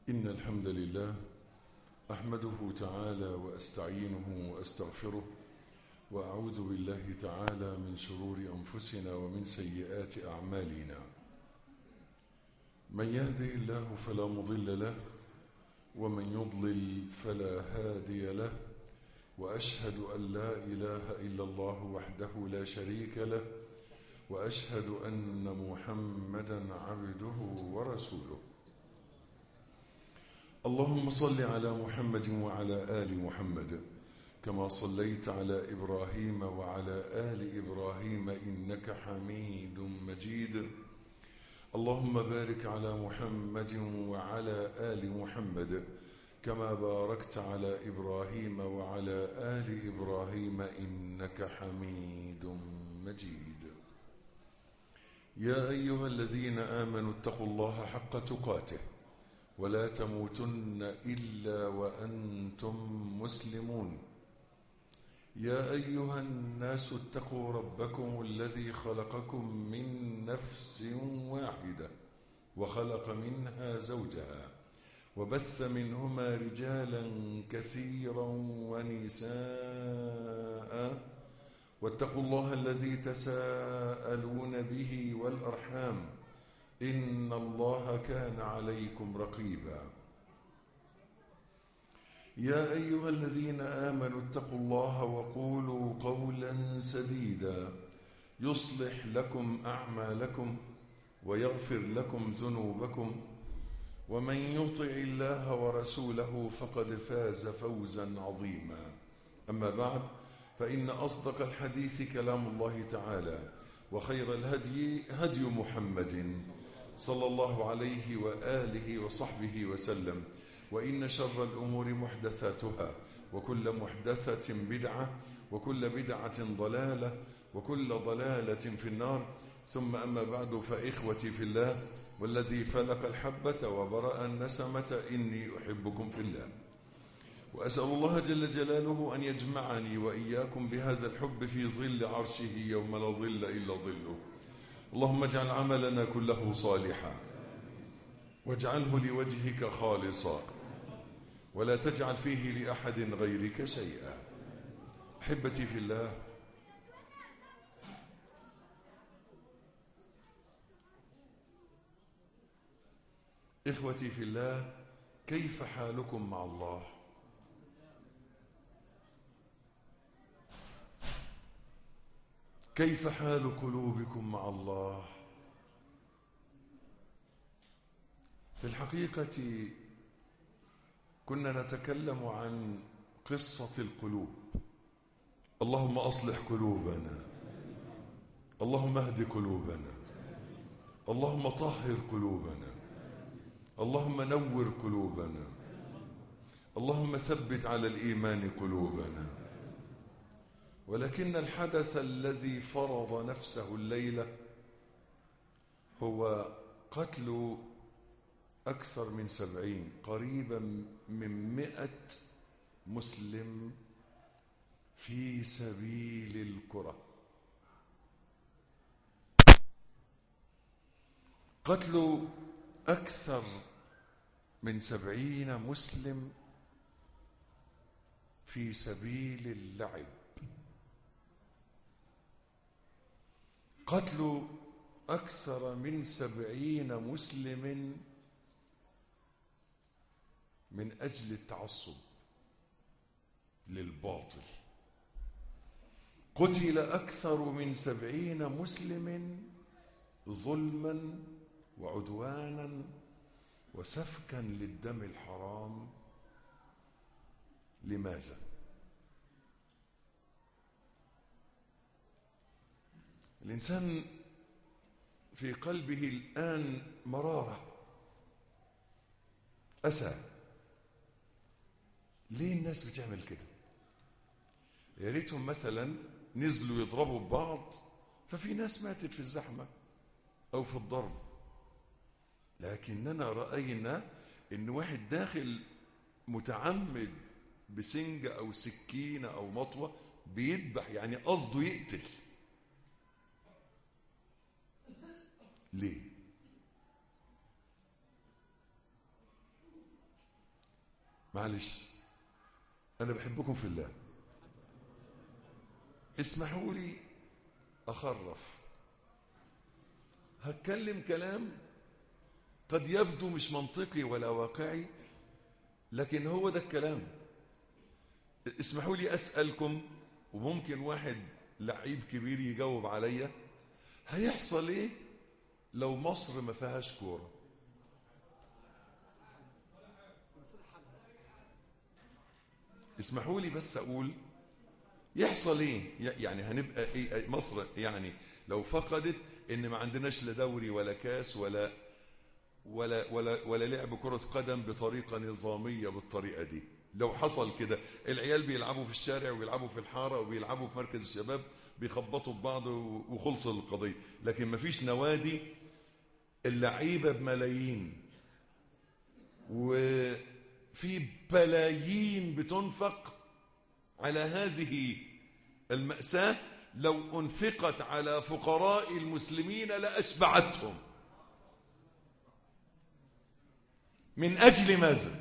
إن الحمد لله أحمده تعالى وأستعينه وأستغفره وأعوذ بالله تعالى من شرور أنفسنا ومن سيئات أعمالنا من يهدي الله فلا مضل له ومن يضلل فلا هادي له وأشهد أن لا إله إلا الله وحده لا شريك له وأشهد أن محمدا عبده ورسوله اللهم صل على محمد وعلى آل محمد كما صليت على إبراهيم وعلى آل إبراهيم إنك حميد مجيد اللهم بارك على محمد وعلى آل محمد كما باركت على إبراهيم وعلى آل إبراهيم إنك حميد مجيد يا أيها الذين آمنوا اتقوا الله حق تقاته ولا تموتن إلا وأنتم مسلمون يا أيها الناس اتقوا ربكم الذي خلقكم من نفس واحدة وخلق منها زوجها وبث منهما رجالا كثيرا ونساء واتقوا الله الذي تساءلون به والأرحام إن الله كان عليكم رقيبا يا أيها الذين آمنوا اتقوا الله وقولوا قولا سديدا يصلح لكم أعمالكم ويغفر لكم ذنوبكم ومن يطع الله ورسوله فقد فاز فوزا عظيما أما بعد فإن أصدق الحديث كلام الله تعالى وخير الهدي هدي محمد صلى الله عليه وآله وصحبه وسلم وإن شر الأمور محدثاتها وكل محدثة بدعة وكل بدعة ضلالة وكل ضلالة في النار ثم أما بعد فإخوتي في الله والذي فلق الحبة وبرأ النسمة إني أحبكم في الله وأسأل الله جل جلاله أن يجمعني وإياكم بهذا الحب في ظل عرشه يوم لا ظل إلا ظله اللهم اجعل عملنا كله صالحا واجعله لوجهك خالصا ولا تجعل فيه لأحد غيرك شيئا أحبتي في الله إخوتي في الله كيف حالكم مع الله كيف حال قلوبكم مع الله في الحقيقة كنا نتكلم عن قصة القلوب اللهم أصلح قلوبنا اللهم اهد قلوبنا اللهم طهر قلوبنا اللهم نور قلوبنا اللهم ثبت على الإيمان قلوبنا ولكن الحدث الذي فرض نفسه الليلة هو قتل أكثر من سبعين قريبا من مئة مسلم في سبيل الكرة قتل أكثر من سبعين مسلم في سبيل اللعب قتل أكثر من سبعين مسلم من أجل التعصب للباطل قتل أكثر من سبعين مسلم ظلما وعدوانا وسفكا للدم الحرام لماذا الإنسان في قلبه الآن مرارة أسى ليه الناس بتعمل كده يا ريتهم مثلا نزلوا يضربوا ببعض ففي ناس ماتت في الزحمة أو في الضرب لكننا رأينا إن واحد داخل متعمد بسنجة أو سكينة أو مطوة بيذبح يعني قصده يقتل ليه معلش أنا بحبكم في الله اسمحوا لي أخرف هتكلم كلام قد يبدو مش منطقي ولا واقعي لكن هو ده الكلام اسمحوا لي أسألكم وممكن واحد لعيب كبير يجاوب عليا هيحصل ايه لو مصر ما فيهاش كوره اسمحوا لي بس اقول يحصل ايه يعني هنبقى ايه مصر يعني لو فقدت ان ما عندناش لا دوري ولا كاس ولا ولا ولا ولا لعب كرة قدم بطريقة نظامية بالطريقة دي لو حصل كده العيال بيلعبوا في الشارع وبيلعبوا في الحارة وبيلعبوا في مركز الشباب بيخبطوا ببعض وخلص القضية لكن مفيش نوادي اللعيبة بملايين وفي بلايين بتنفق على هذه المأساة لو أنفقت على فقراء المسلمين لأشبعتهم من أجل ماذا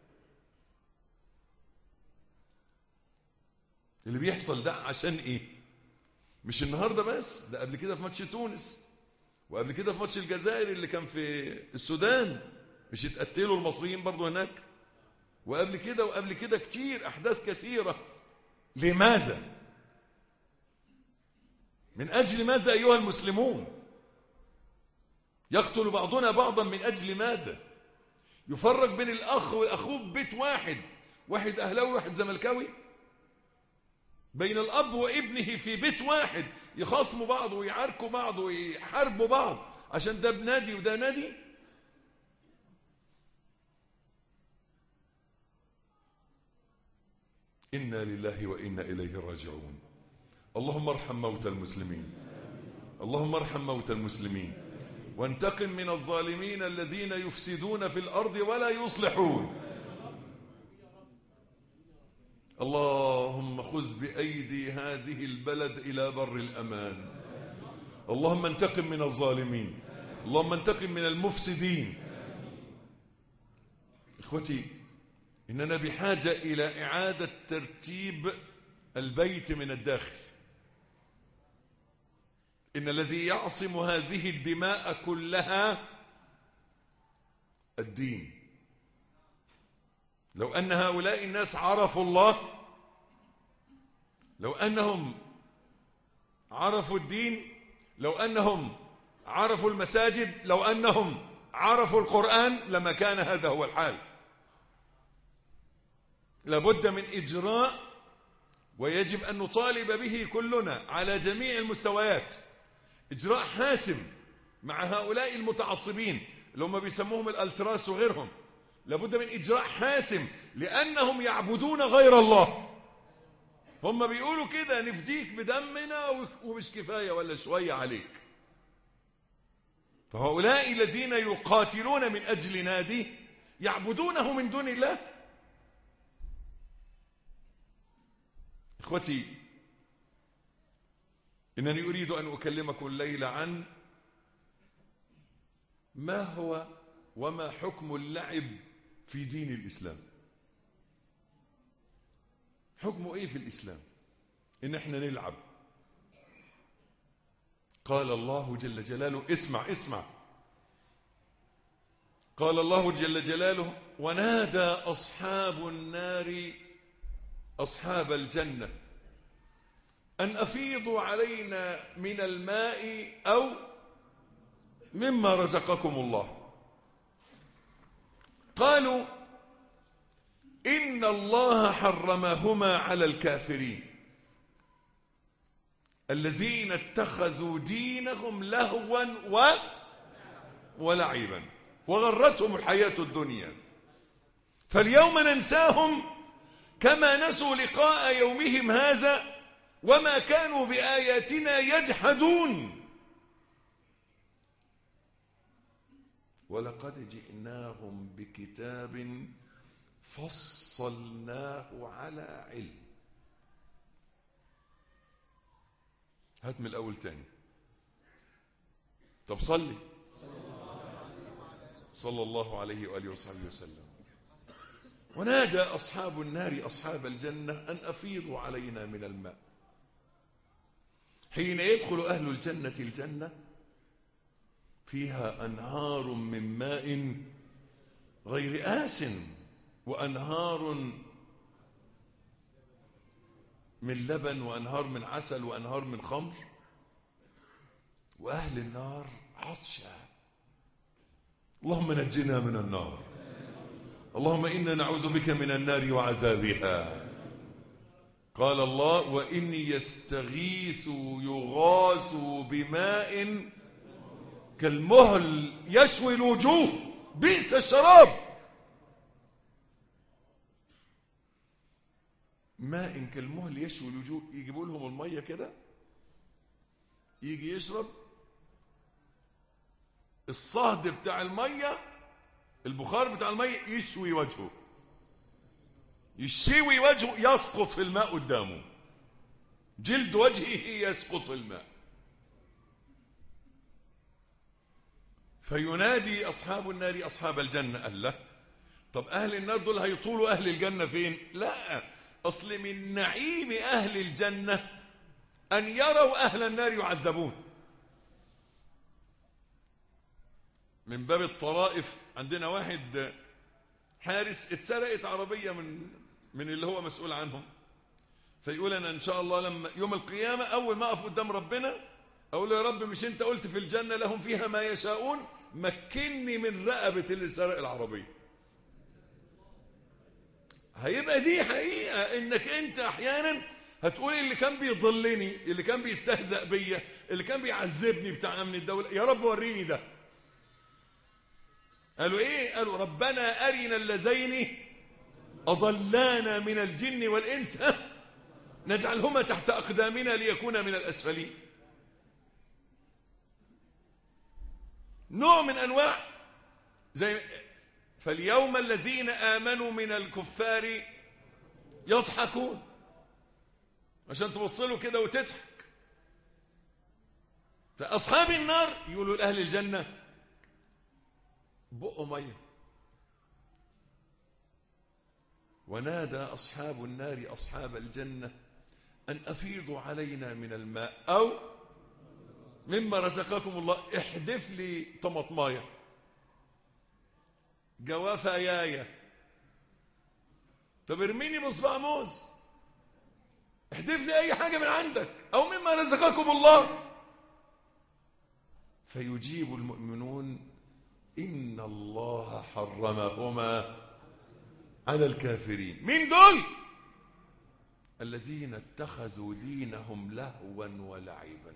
اللي بيحصل ده عشان ايه مش النهاردة بس ده قبل كده في ماتش تونس وقبل كده في ماتش الجزائر اللي كان في السودان مش اتقتلوا المصريين برضو هناك وقبل كده وقبل كده كتير احداث كثيرة لماذا من اجل ماذا ايها المسلمون يقتل بعضنا بعضا من اجل ماذا يفرق بين الاخ واخوه ببيت واحد واحد اهلاوي واحد زملكاوي بين الاب وابنه في بيت واحد يخاصموا بعض ويعاركوا بعض ويحاربوا بعض عشان ده بنادي وده نادي إنا لله وإنا إليه راجعون اللهم ارحم موتى المسلمين اللهم ارحم موتى المسلمين وانتقم من الظالمين الذين يفسدون في الأرض ولا يصلحون اللهم خذ بأيدي هذه البلد إلى بر الأمان اللهم انتقم من الظالمين اللهم انتقم من المفسدين إخوتي إننا بحاجة إلى إعادة ترتيب البيت من الداخل إن الذي يعصم هذه الدماء كلها الدين لو أن هؤلاء الناس عرفوا الله لو أنهم عرفوا الدين لو أنهم عرفوا المساجد لو أنهم عرفوا القرآن لما كان هذا هو الحال لابد من إجراء ويجب أن نطالب به كلنا على جميع المستويات إجراء حاسم مع هؤلاء المتعصبين اللي هم بيسموهم الالتراس وغيرهم لابد من إجراء حاسم لأنهم يعبدون غير الله هم بيقولوا كده نفديك بدمنا ومش كفاية ولا شوية عليك فهؤلاء الذين يقاتلون من أجل نادي يعبدونه من دون الله إخوتي إنني أريد أن أكلمكم الليلة عن ما هو وما حكم اللعب في دين الإسلام حكمه إيه في الإسلام إن إحنا نلعب قال الله جل جلاله اسمع اسمع قال الله جل جلاله ونادى أصحاب النار أصحاب الجنة أن أفيضوا علينا من الماء أو مما رزقكم الله قالوا إن الله حرمهما على الكافرين الذين اتخذوا دينهم لهوا و ولعبا وغرتهم الحياة الدنيا فاليوم ننساهم كما نسوا لقاء يومهم هذا وما كانوا بآياتنا يجحدون ولقد جئناهم بكتاب فصلناه على علم هات من الأول تاني طب صلي صلى الله عليه وآله وصحبه وسلم ونادى أصحاب النار أصحاب الجنة أن أفيضوا علينا من الماء حين يدخل أهل الجنة الجنة فيها أنهار من ماء غير آس وأنهار من لبن وأنهار من عسل وأنهار من خمر وأهل النار عطشا اللهم نجنا من النار اللهم إنا نعوذ بك من النار وعذابها قال الله وإن يستغيثوا يغاثوا بماء كالمهل يشوي الوجوه بئس الشراب ماء كالمهل يشوي الوجوه يجيبوا لهم المية كده يجي يشرب الصهد بتاع المية البخار بتاع المية يشوي وجهه يشوي وجهه يسقط في الماء قدامه جلد وجهه يسقط في الماء فينادي أصحاب النار أصحاب الجنة قال له طب أهل النار دول هيطولوا أهل الجنة فين لا أصل من نعيم أهل الجنة أن يروا أهل النار يعذبون من باب الطرائف عندنا واحد حارس اتسرقت عربية من من اللي هو مسؤول عنهم فيقول أنا إن شاء الله لما يوم القيامة أول ما أقف قدام ربنا أقول له يا رب مش أنت قلت في الجنة لهم فيها ما يشاءون مكني من رقبة اللي سرق العربية هيبقى دي حقيقة انك انت احيانا هتقول اللي كان بيضلني اللي كان بيستهزأ بيا اللي كان بيعذبني بتاع امن الدولة يا رب وريني ده قالوا ايه قالوا ربنا ارنا اللذين اضلانا من الجن والانس ها نجعلهما تحت اقدامنا ليكونا من الاسفلين نوع من انواع زي فاليوم الذين آمنوا من الكفار يضحكون عشان توصلوا كده وتضحك فأصحاب النار يقولوا لأهل الجنة بقوا مية ونادى أصحاب النار أصحاب الجنة أن أفيضوا علينا من الماء أو مما رزقكم الله احدف لي طماطمايه جوافة يايا طب ارميني بصباع موز احدف لي اي حاجة من عندك او مما رزقكم الله فيجيب المؤمنون ان الله حرمهما على الكافرين مين دول الذين اتخذوا دينهم لهوا ولعبا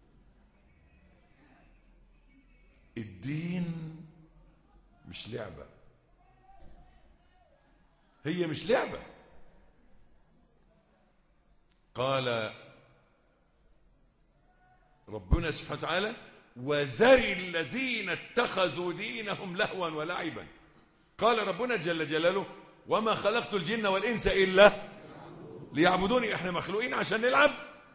الدين مش لعبة هي مش لعبة قال ربنا سبحانه وتعالى وذر الذين اتخذوا دينهم لهوا ولعبا قال ربنا جل جلاله وما خلقت الجن والإنس إلا ليعبدوني احنا مخلوقين عشان نلعب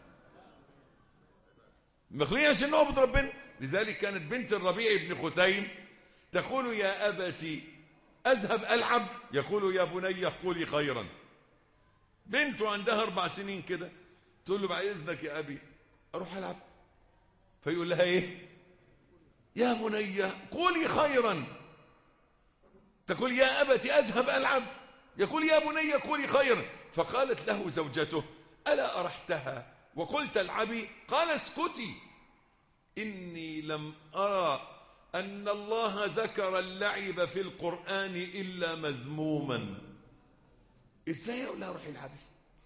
مخلوقين عشان نعبد ربنا لذلك كانت بنت الربيع بن خثيم تقول يا أبتي أذهب ألعب يقول يا بني قولي خيرا بنته عندها أربع سنين كده تقول له بعد إذنك يا أبي أروح ألعب فيقول لها إيه يا بني قولي خيرا تقول يا أبتي أذهب ألعب يقول يا بني قولي خيرا فقالت له زوجته ألا أرحتها وقلت العبي قال اسكتي إني لم أرى أن الله ذكر اللعب في القرآن إلا مذموما إزاي أقول لها روحي العبي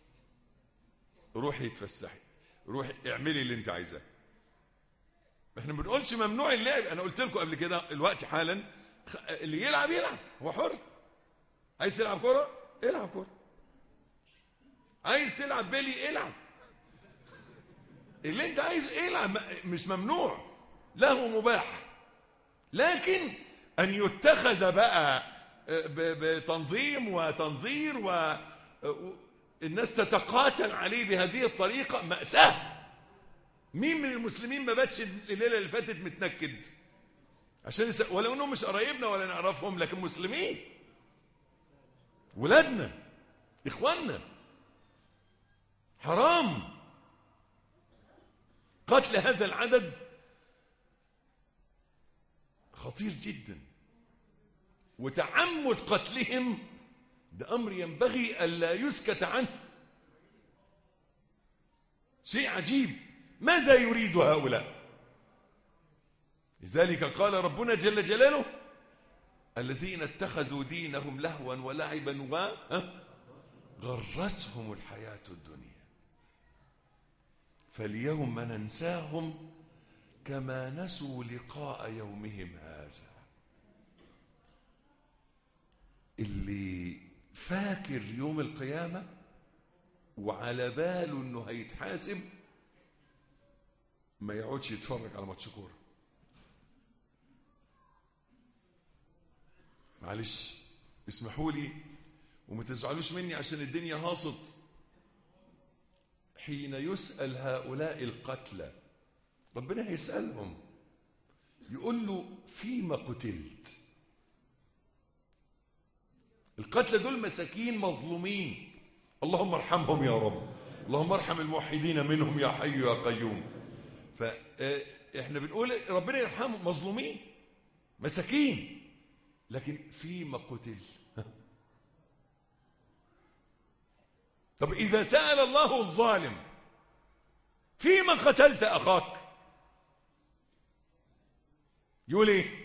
روحي اتفسحي روحي اعملي اللي انت عايزاه احنا ما بنقولش ممنوع اللعب انا قلت لكم قبل كده الوقت حالا اللي يلعب يلعب هو حر عايز تلعب كرة العب كرة عايز تلعب بيلي العب اللي انت عايز العب مش ممنوع له مباح لكن أن يتخذ بقى بتنظيم وتنظير والناس تتقاتل عليه بهذه الطريقة مأساة مين من المسلمين ما باتش الليلة اللي فاتت متنكد عشان يس... ولو انهم مش قرايبنا ولا نعرفهم لكن مسلمين ولادنا إخواننا حرام قتل هذا العدد خطير جدا وتعمد قتلهم ده أمر ينبغي ألا يسكت عنه شيء عجيب ماذا يريد هؤلاء لذلك قال ربنا جل جلاله الذين اتخذوا دينهم لهوا ولعبا و غرتهم الحياة الدنيا فاليوم ننساهم كما نسوا لقاء يومهم هذا اللي فاكر يوم القيامة وعلى باله انه هيتحاسب ما يقعدش يتفرج على ماتش كوره معلش اسمحوا لي وما تزعلوش مني عشان الدنيا هاصت حين يسأل هؤلاء القتلى ربنا هيسألهم يقول له فيما قتلت القتلى دول مساكين مظلومين اللهم ارحمهم يا رب اللهم ارحم الموحدين منهم يا حي يا قيوم فاحنا بنقول ربنا يرحمهم مظلومين مساكين لكن فيما قتل طب إذا سأل الله الظالم فيما قتلت أخاك يقول ايه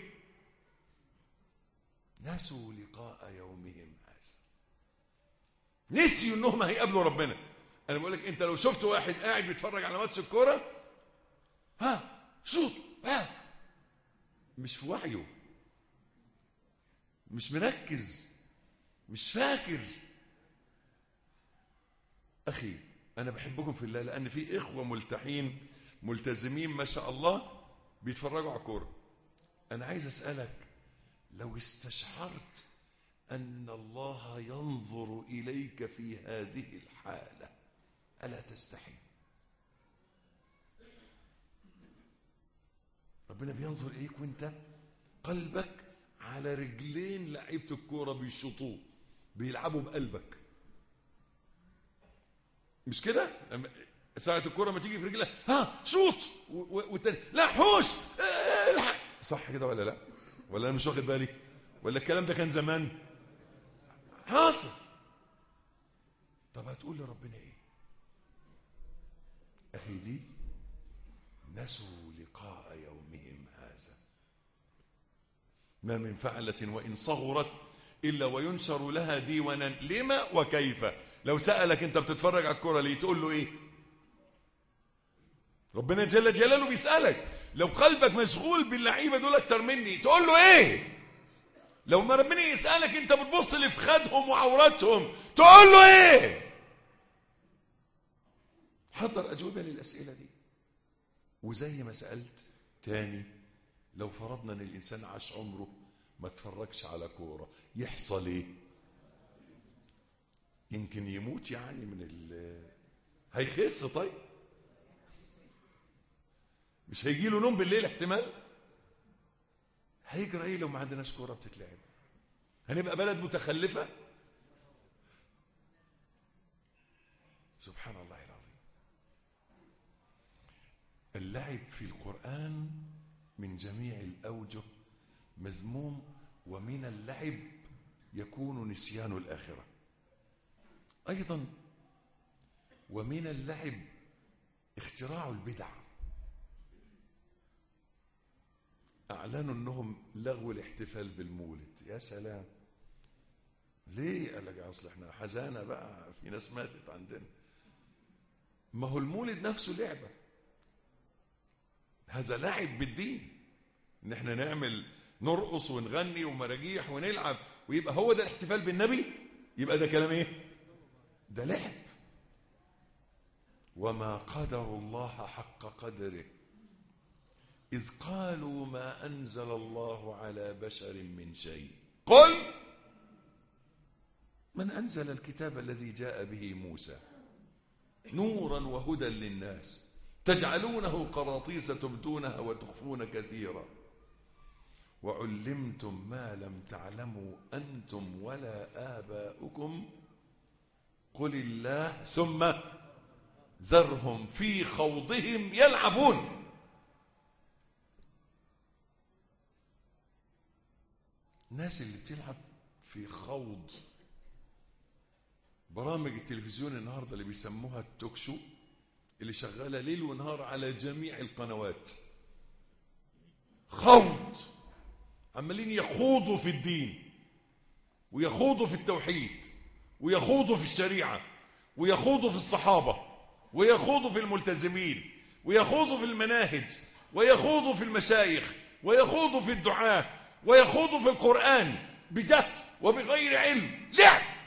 نسوا لقاء يومهم هذا نسيوا انهم هيقابلوا ربنا انا بقول لك انت لو شفت واحد قاعد بيتفرج على ماتش الكوره ها شوط ها مش في وعيه مش مركز مش فاكر أخي أنا بحبكم في الله لأن في إخوة ملتحين ملتزمين ما شاء الله بيتفرجوا على كورة أنا عايز أسألك لو استشعرت أن الله ينظر إليك في هذه الحالة ألا تستحي ربنا بينظر إليك وانت قلبك على رجلين لعيبة الكورة بيشوطوه بيلعبوا بقلبك مش كده ساعة الكورة ما تيجي في رجلك ها شوط والتاني لا حوش الحق صح كده ولا لا ولا انا مش واخد بالي ولا الكلام ده كان زمان حاصل طب هتقول لربنا ايه اهي دي نسوا لقاء يومهم هذا ما من فعلة وإن صغرت إلا وينشر لها ديوانا لما وكيف لو سألك أنت بتتفرج على الكرة ليه تقول له إيه ربنا جل جلاله بيسألك لو قلبك مشغول باللعيبة دول أكتر مني تقول له إيه لو ما ربنا يسألك أنت بتبص لفخادهم وعوراتهم تقول له إيه حضر أجوبة للأسئلة دي وزي ما سألت تاني لو فرضنا ان الانسان عاش عمره ما تفرجش على كوره يحصل ايه يمكن يموت يعني من ال هيخس طيب مش هيجي له نوم بالليل احتمال هيجرى ايه لو ما عندناش كوره بتتلعب هنبقى بلد متخلفه سبحان الله العظيم اللعب في القرآن من جميع الأوجه مذموم ومن اللعب يكون نسيان الآخرة أيضا ومن اللعب اختراع البدع أعلنوا أنهم لغوا الاحتفال بالمولد يا سلام ليه قال لك أصل احنا حزانة بقى في ناس ماتت عندنا ما هو المولد نفسه لعبة هذا لعب بالدين ان احنا نعمل نرقص ونغني ومراجيح ونلعب ويبقى هو ده الاحتفال بالنبي يبقى ده كلام ايه ده لعب وما قدر الله حق قدره إذ قالوا ما أنزل الله على بشر من شيء قل من أنزل الكتاب الذي جاء به موسى نورا وهدى للناس تجعلونه قراطيس تبدونها وتخفون كثيرا وعلمتم ما لم تعلموا أنتم ولا آباؤكم قل الله ثم ذرهم في خوضهم يلعبون الناس اللي بتلعب في خوض برامج التلفزيون النهارده اللي بيسموها التوك شو اللي شغاله ليل ونهار على جميع القنوات خوض عمالين يخوضوا في الدين ويخوضوا في التوحيد ويخوضوا في الشريعه ويخوضوا في الصحابه ويخوضوا في الملتزمين ويخوضوا في المناهج ويخوضوا في المشايخ ويخوضوا في الدعاة ويخوضوا في القرآن بجهل وبغير علم لعب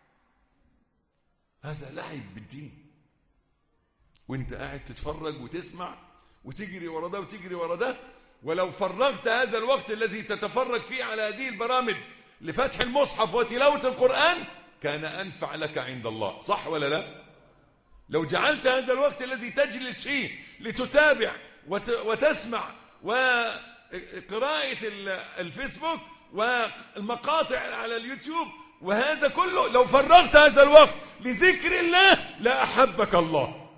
هذا لعب بالدين وانت قاعد تتفرج وتسمع وتجري ورا ده وتجري ورا ده ولو فرغت هذا الوقت الذي تتفرج فيه على هذه البرامج لفتح المصحف وتلاوة القرآن كان أنفع لك عند الله صح ولا لا لو جعلت هذا الوقت الذي تجلس فيه لتتابع وتسمع وقراءة الفيسبوك والمقاطع على اليوتيوب وهذا كله لو فرغت هذا الوقت لذكر الله لأحبك الله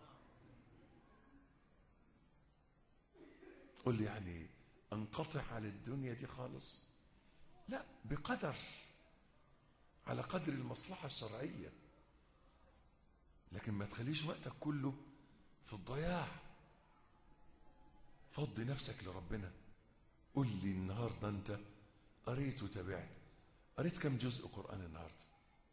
قل لي يعني انقطع على الدنيا دي خالص لا بقدر على قدر المصلحة الشرعية لكن ما تخليش وقتك كله في الضياع فضي نفسك لربنا قل لي النهاردة انت قريت وتابعت قريت كم جزء قرآن النهاردة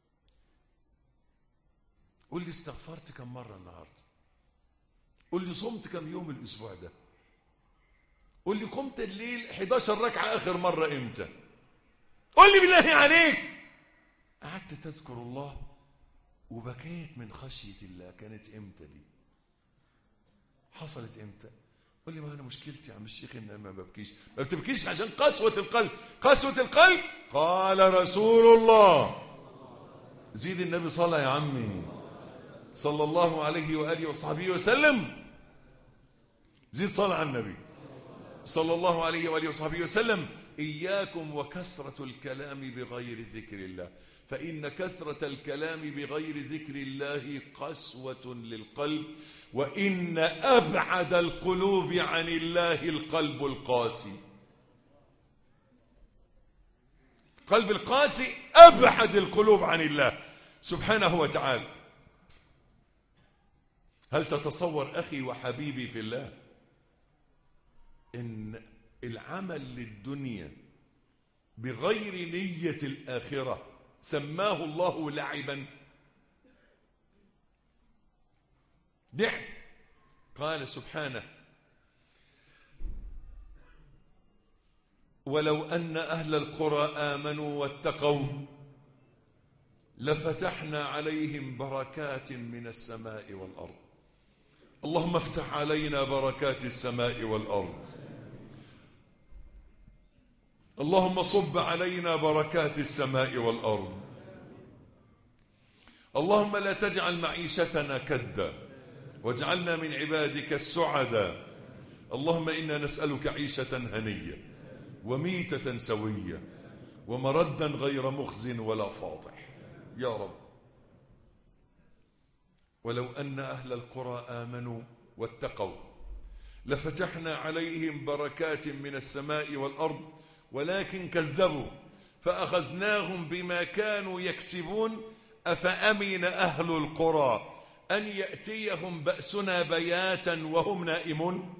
قل لي استغفرت كم مرة النهاردة قل لي صمت كم يوم الأسبوع ده قل لي قمت الليل 11 ركعة آخر مرة امتى قل لي بالله عليك قعدت تذكر الله وبكيت من خشية الله كانت امتى دي حصلت امتى قل لي ما انا مشكلتي يا عم الشيخ ان ما ببكيش ما بتبكيش عشان قسوة القلب قسوة القلب قال رسول الله زيد النبي صلى يا عمي صلى الله عليه وآله وصحبه وسلم زيد صلى على النبي صلى الله عليه وآله وصحبه وسلم إياكم وكثرة الكلام بغير ذكر الله فإن كثرة الكلام بغير ذكر الله قسوة للقلب وإن أبعد القلوب عن الله القلب القاسي قلب القاسي أبعد القلوب عن الله سبحانه وتعالى هل تتصور أخي وحبيبي في الله إن العمل للدنيا بغير نية الآخرة سماه الله لعبا لعب قال سبحانه ولو أن أهل القرى آمنوا واتقوا لفتحنا عليهم بركات من السماء والأرض اللهم افتح علينا بركات السماء والأرض اللهم صب علينا بركات السماء والأرض اللهم لا تجعل معيشتنا كدا واجعلنا من عبادك السعداء اللهم إنا نسألك عيشة هنية وميتة سوية ومردا غير مخز ولا فاضح يا رب ولو أن أهل القرى آمنوا واتقوا لفتحنا عليهم بركات من السماء والأرض ولكن كذبوا فأخذناهم بما كانوا يكسبون أفأمن أهل القرى أن يأتيهم بأسنا بياتا وهم نائمون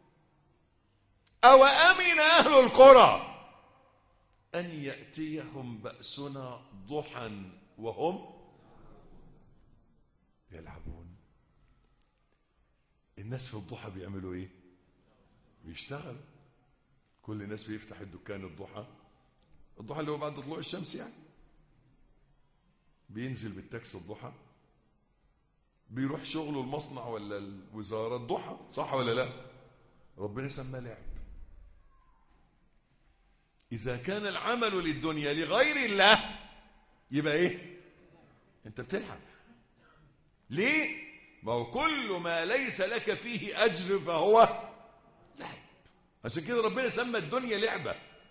أو أمن أهل القرى أن يأتيهم بأسنا ضحى وهم يلعبون الناس في الضحى بيعملوا ايه بيشتغل كل الناس بيفتح الدكان الضحى الضحى اللي هو بعد طلوع الشمس يعني بينزل بالتاكس الضحى بيروح شغله المصنع ولا الوزارة الضحى صح ولا لا ربنا سماه لعب إذا كان العمل للدنيا لغير الله يبقى إيه أنت بتلعب ليه ما هو كل ما ليس لك فيه أجر فهو لعب عشان كده ربنا سمى الدنيا لعبة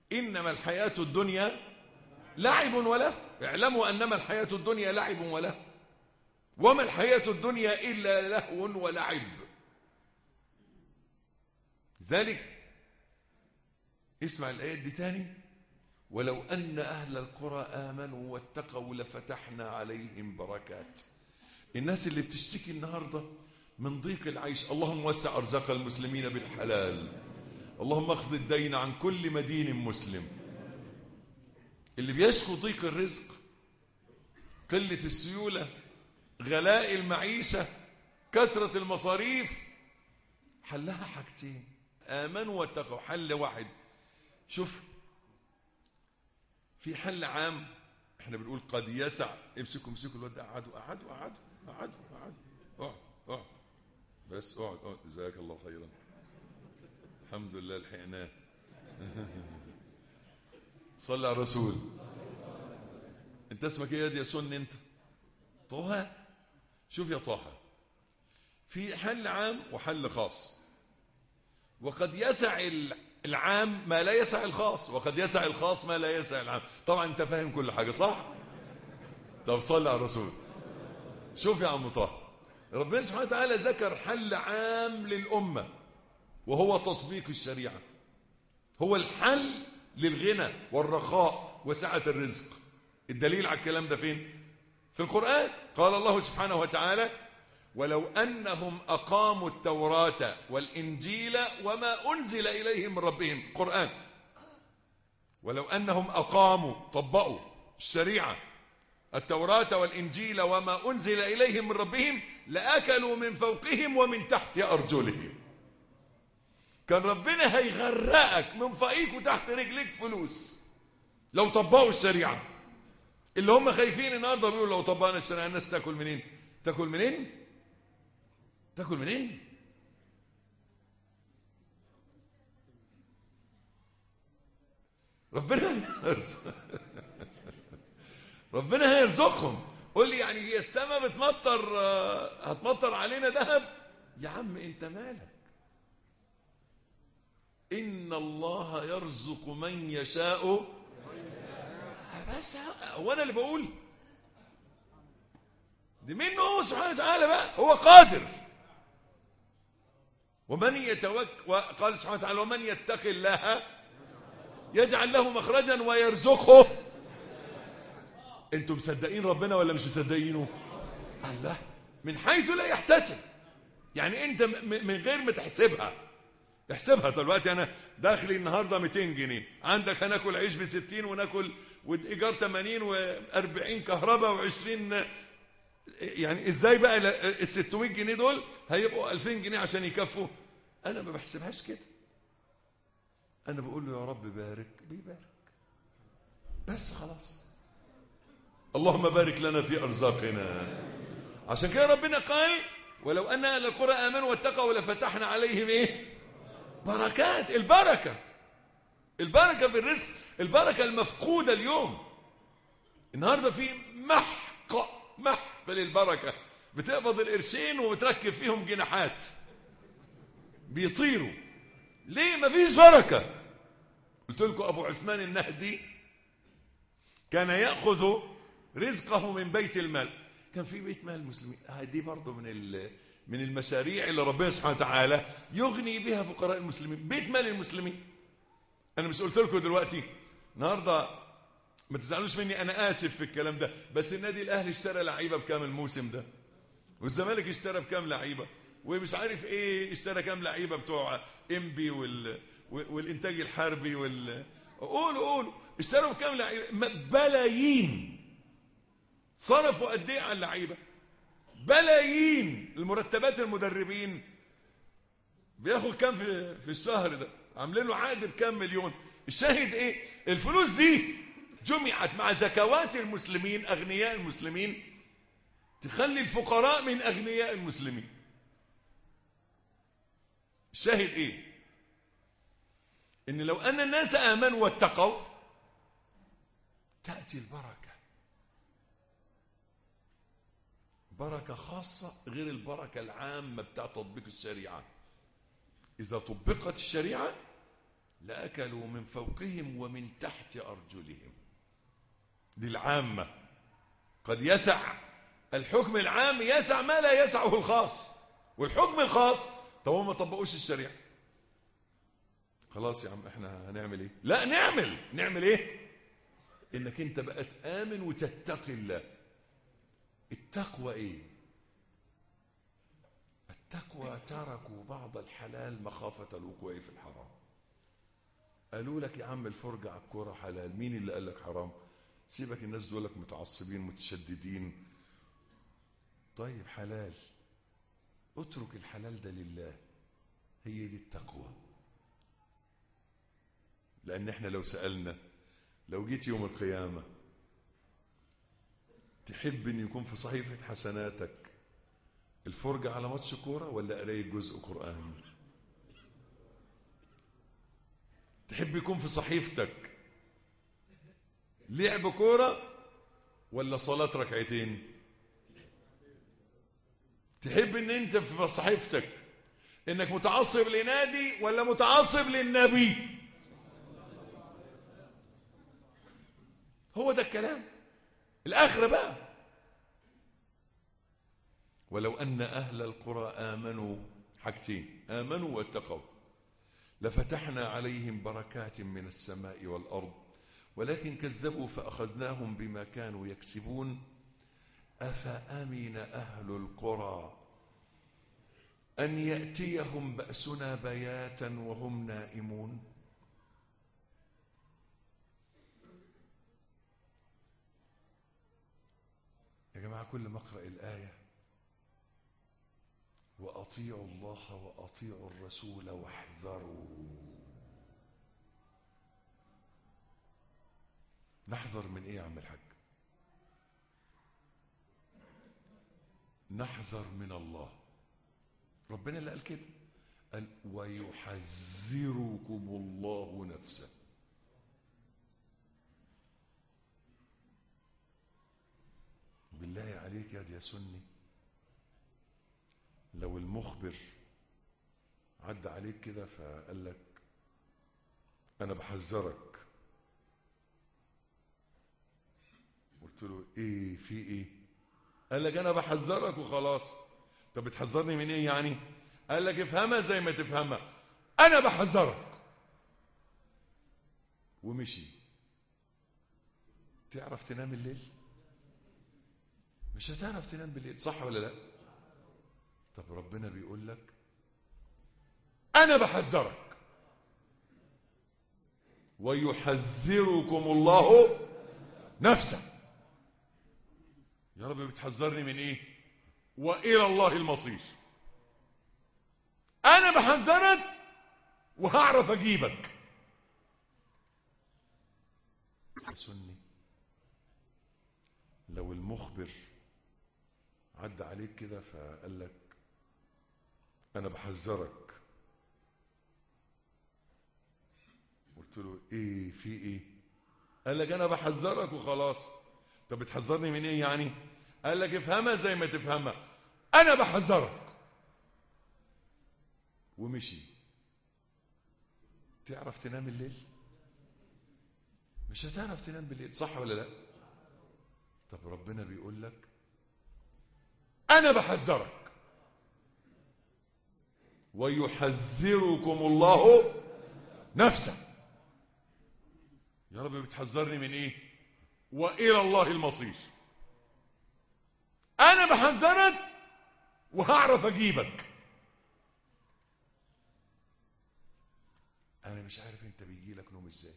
إنما الحياة الدنيا لعب وله اعلموا أنما الحياة الدنيا لعب وله وما الحياة الدنيا إلا لهو ولعب ذلك اسمع الآيات دي تاني ولو أن أهل القرى آمنوا واتقوا لفتحنا عليهم بركات الناس اللي بتشتكي النهاردة من ضيق العيش اللهم وسع أرزاق المسلمين بالحلال اللهم اخذ الدين عن كل مدين مسلم اللي بيشكو ضيق الرزق قلة السيولة غلاء المعيشة كثرة المصاريف حلها حاجتين آمنوا واتقوا حل واحد شوف في حل عام احنا بنقول قد يسع امسكوا امسكوا الواد ده قعدوا قعدوا قعدوا قعدوا قعدوا اقعد اقعد بس اقعد اقعد جزاك الله خيرا الحمد لله لحقناه صلى على الرسول انت اسمك ايه يا سن انت طه شوف يا طه في حل عام وحل خاص وقد يسع العام ما لا يسع الخاص وقد يسع الخاص ما لا يسع العام طبعا انت فاهم كل حاجة صح طب صلى على الرسول شوف يا عم طه ربنا سبحانه وتعالى ذكر حل عام للأمة وهو تطبيق الشريعة هو الحل للغنى والرخاء وسعة الرزق الدليل على الكلام ده فين في القرآن قال الله سبحانه وتعالى ولو أنهم أقاموا التوراة والإنجيل وما أنزل إليهم من ربهم قرآن ولو أنهم أقاموا طبقوا الشريعة التوراة والإنجيل وما أنزل إليهم من ربهم لأكلوا من فوقهم ومن تحت أرجلهم كان ربنا هيغرقك من فوقيك وتحت رجليك فلوس لو طبقوا الشريعة اللي هم خايفين النهارده بيقولوا لو طبقنا الشريعة الناس تاكل منين تاكل منين تاكل منين ربنا يرزق ربنا هيرزقهم قول لي يعني هي السماء بتمطر هتمطر علينا ذهب يا عم انت مالك ان الله يرزق من يشاء بس هو انا اللي بقول دي منه هو سبحانه وتعالى بقى هو قادر ومن يتوكل قال سبحانه وتعالى ومن يتق الله يجعل له مخرجا ويرزقه انتم مصدقين ربنا ولا مش مصدقينه الله من حيث لا يحتسب يعني انت من غير ما تحسبها احسبها دلوقتي انا داخلي النهارده 200 جنيه عندك هناكل عيش ب 60 وناكل وايجار 80 و40 كهرباء و20 يعني ازاي بقى ال 600 جنيه دول هيبقوا 2000 جنيه عشان يكفوا انا ما بحسبهاش كده انا بقول له يا رب بارك بيبارك بس خلاص اللهم بارك لنا في ارزاقنا عشان كده ربنا قال ولو ان اهل القرى امنوا واتقوا لفتحنا عليهم ايه بركات البركه البركه في الرزق البركه المفقوده اليوم النهارده في محق محق للبركه بتقبض القرشين وبتركب فيهم جناحات بيطيروا ليه مفيش بركه قلت لكم ابو عثمان النهدي كان ياخذ رزقه من بيت المال كان في بيت مال المسلمين دي برضه من من المشاريع اللي ربنا سبحانه وتعالى يغني بها فقراء المسلمين بيت مال المسلمين انا مش قلت لكم دلوقتي النهارده ما تزعلوش مني انا اسف في الكلام ده بس النادي الاهلي اشترى لعيبه بكام الموسم ده والزمالك اشترى بكام لعيبه ومش عارف ايه اشترى كام لعيبه بتوع انبي وال والانتاج الحربي وال قولوا قولوا اشتروا بكام لعيبه بلايين صرفوا قد ايه على اللعيبه بلايين المرتبات المدربين بياخد كام في في الشهر ده عاملين له عقد بكام مليون الشاهد ايه الفلوس دي جمعت مع زكوات المسلمين اغنياء المسلمين تخلي الفقراء من اغنياء المسلمين الشاهد ايه ان لو ان الناس امنوا واتقوا تأتي البركة بركة خاصة غير البركة العامة بتاع تطبيق الشريعة إذا طبقت الشريعة لأكلوا من فوقهم ومن تحت أرجلهم دي العامة قد يسع الحكم العام يسع ما لا يسعه الخاص والحكم الخاص طب هم ما طبقوش الشريعة خلاص يا عم احنا هنعمل ايه لا نعمل نعمل ايه انك انت بقى تآمن وتتقي الله التقوى ايه التقوى تركوا بعض الحلال مخافة الوقوع في الحرام قالوا لك يا عم الفرجة على الكورة حلال مين اللي قال لك حرام سيبك الناس دولك متعصبين متشددين طيب حلال اترك الحلال ده لله هي دي التقوى لأن احنا لو سألنا لو جيت يوم القيامة تحب ان يكون في صحيفة حسناتك الفرجة على ماتش كورة ولا قراية جزء قرآن تحب يكون في صحيفتك لعب كورة ولا صلاة ركعتين تحب ان انت في صحيفتك انك متعصب لنادي ولا متعصب للنبي هو ده الكلام الآخرة بقى ولو أن أهل القرى آمنوا حاجتين آمنوا واتقوا لفتحنا عليهم بركات من السماء والأرض ولكن كذبوا فأخذناهم بما كانوا يكسبون أفأمن أهل القرى أن يأتيهم بأسنا بياتا وهم نائمون يا جماعة كل ما أقرأ الآية وأطيعوا الله وأطيعوا الرسول واحذروا نحذر من إيه يا عم الحاج نحذر من الله ربنا اللي قال كده قال ويحذركم الله نفسه بالله عليك يا يا سني لو المخبر عدى عليك كده فقال لك انا بحذرك قلت له ايه في ايه قال لك انا بحذرك وخلاص طب بتحذرني من ايه يعني قال لك افهمها زي ما تفهمها انا بحذرك ومشي تعرف تنام الليل مش هتعرف تنام بالليل صح ولا لا طب ربنا بيقول لك انا بحذرك ويحذركم الله نفسه يا رب بتحذرني من ايه والى الله المصير انا بحذرك وهعرف اجيبك يا سني لو المخبر عدى عليك كده فقال لك انا بحذرك قلت له ايه في ايه قال لك انا بحذرك وخلاص طب بتحذرني من ايه يعني قال لك افهمها زي ما تفهمها انا بحذرك ومشي تعرف تنام الليل مش هتعرف تنام بالليل صح ولا لا طب ربنا بيقول لك انا بحذرك ويحذركم الله نفسه يا رب بتحذرني من ايه والى الله المصير انا بحذرك وهعرف اجيبك انا مش عارف انت بيجي لك نوم ازاي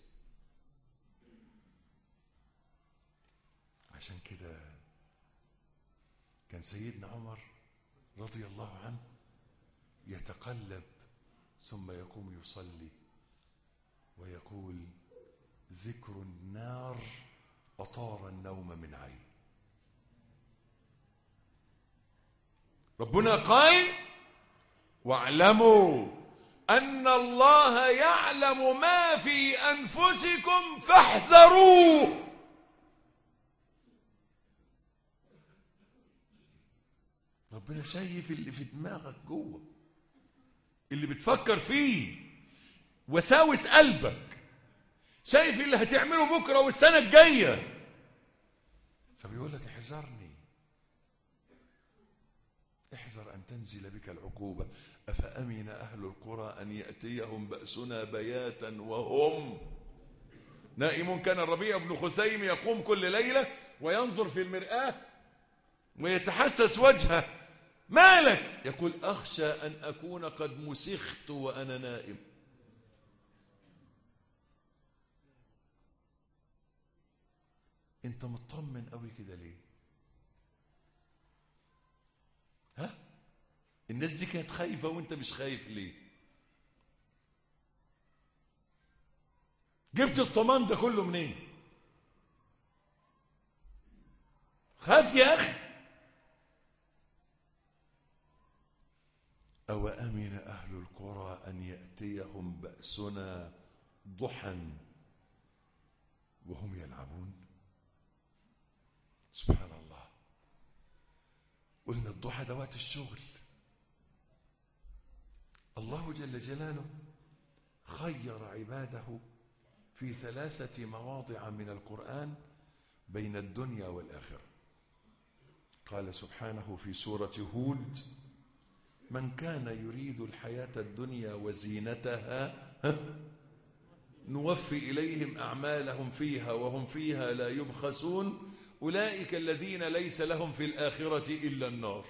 عشان كده كان سيدنا عمر رضي الله عنه يتقلب ثم يقوم يصلي ويقول ذكر النار أطار النوم من عين ربنا قال واعلموا أن الله يعلم ما في أنفسكم فاحذروه ربنا شايف اللي في دماغك جوه اللي بتفكر فيه وساوس قلبك شايف اللي هتعمله بكرة والسنة الجاية فبيقول لك احذرني احذر أن تنزل بك العقوبة أفأمن أهل القرى أن يأتيهم بأسنا بياتا وهم نائم كان الربيع بن خثيم يقوم كل ليلة وينظر في المرآة ويتحسس وجهه مالك يقول أخشى أن أكون قد مسخت وأنا نائم انت مطمن قوي كده ليه ها الناس دي كانت خايفة وانت مش خايف ليه جبت الطمان ده كله منين خاف يا أخي أو أمن أهل القرى أن يأتيهم بأسنا ضحى وهم يلعبون سبحان الله قلنا الضحى ده وقت الشغل الله جل جلاله خير عباده في ثلاثة مواضع من القرآن بين الدنيا والآخرة قال سبحانه في سورة هود من كان يريد الحياة الدنيا وزينتها نوفي إليهم أعمالهم فيها وهم فيها لا يبخسون أولئك الذين ليس لهم في الآخرة إلا النار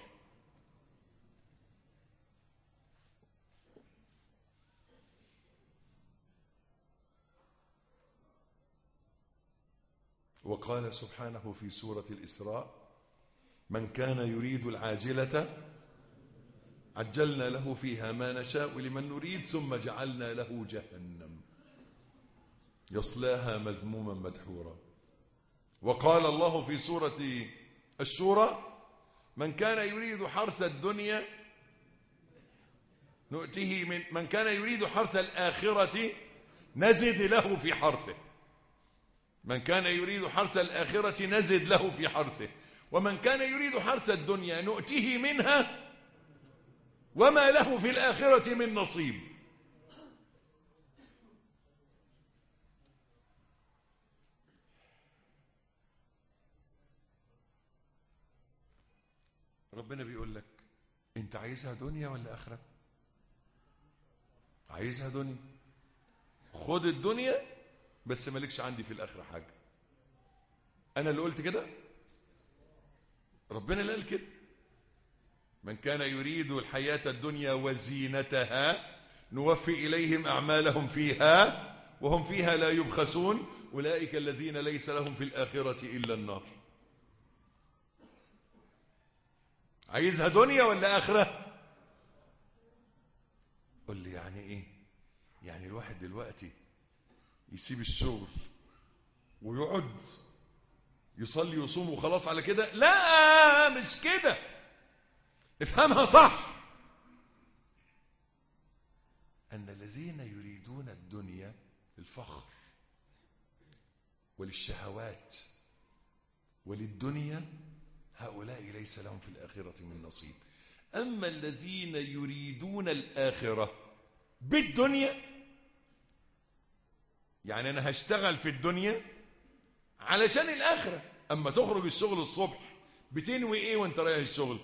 وقال سبحانه في سورة الإسراء من كان يريد العاجلة عجلنا له فيها ما نشاء لمن نريد ثم جعلنا له جهنم يصلاها مذموما مدحورا وقال الله في سورة الشورى من كان يريد حرث الدنيا نؤته من, من كان يريد حرث الآخرة نزد له في حرثه من كان يريد حرث الآخرة نزد له في حرثه ومن كان يريد حرث الدنيا نؤته منها وما له في الآخرة من نصيب ربنا بيقول لك انت عايزها دنيا ولا آخرة عايزها دنيا خد الدنيا بس مالكش عندي في الآخرة حاجة أنا اللي قلت كده ربنا اللي قال كده من كان يريد الحياة الدنيا وزينتها نوفي إليهم أعمالهم فيها وهم فيها لا يبخسون أولئك الذين ليس لهم في الآخرة إلا النار عايزها دنيا ولا آخرة قل لي يعني إيه يعني الواحد دلوقتي يسيب الشغل ويقعد يصلي ويصوم وخلاص على كده لا مش كده افهمها صح أن الذين يريدون الدنيا الفخر وللشهوات وللدنيا هؤلاء ليس لهم في الآخرة من نصيب أما الذين يريدون الآخرة بالدنيا يعني أنا هشتغل في الدنيا علشان الآخرة أما تخرج الشغل الصبح بتنوي إيه وانت رايح الشغل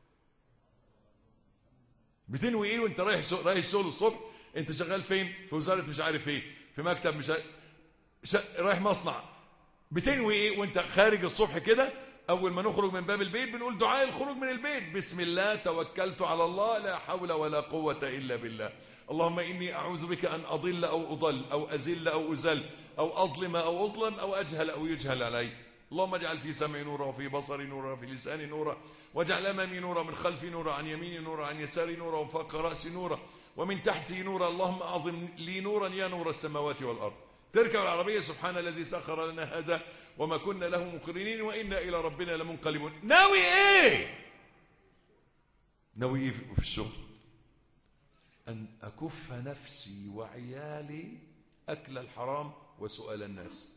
بتنوي إيه وانت رايح رايح الشغل الصبح انت شغال فين في وزارة مش عارف ايه في مكتب مش عارف ش... رايح مصنع بتنوي ايه وانت خارج الصبح كده اول ما نخرج من باب البيت بنقول دعاء الخروج من البيت بسم الله توكلت على الله لا حول ولا قوة الا بالله اللهم اني اعوذ بك ان اضل او اضل او ازل او ازل او اظلم او اظلم او اجهل او يجهل علي اللهم اجعل في سمعي نورا وفي بصري نورا وفي لساني نورا واجعل امامي نورا من خلفي نورا عن يميني نورا عن يساري نورا وفوق راسي نورا ومن تحتي نورا اللهم اعظم لي نورا يا نور السماوات والارض تركب العربية سبحان الذي سخر لنا هذا وما كنا له مقرنين وإنا إلى ربنا لمنقلبون ناوي إيه ناوي إيه في الشغل أن أكف نفسي وعيالي أكل الحرام وسؤال الناس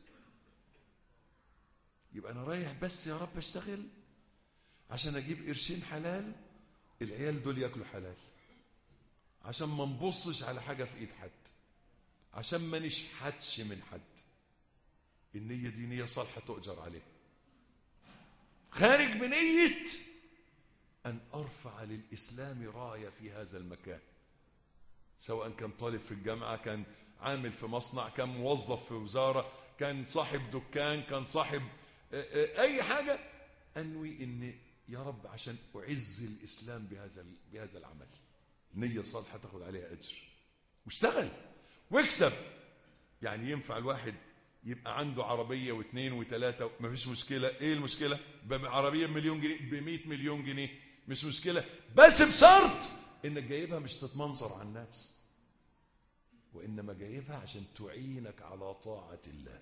يبقى أنا رايح بس يا رب أشتغل عشان أجيب قرشين حلال العيال دول يأكلوا حلال عشان ما نبصش على حاجة في إيد حد عشان ما نشحتش من حد النية دي نية صالحة تؤجر عليها خارج بنية أن أرفع للإسلام راية في هذا المكان سواء كان طالب في الجامعة كان عامل في مصنع كان موظف في وزارة كان صاحب دكان كان صاحب أي حاجة أنوي أن يا رب عشان أعز الإسلام بهذا بهذا العمل نية صالحة تاخد عليها أجر واشتغل واكسب يعني ينفع الواحد يبقى عنده عربية واثنين وثلاثة مفيش مشكلة ايه المشكلة عربية بمليون جنيه بمئة مليون جنيه مش مشكلة بس بشرط انك جايبها مش تتمنظر على الناس وانما جايبها عشان تعينك على طاعة الله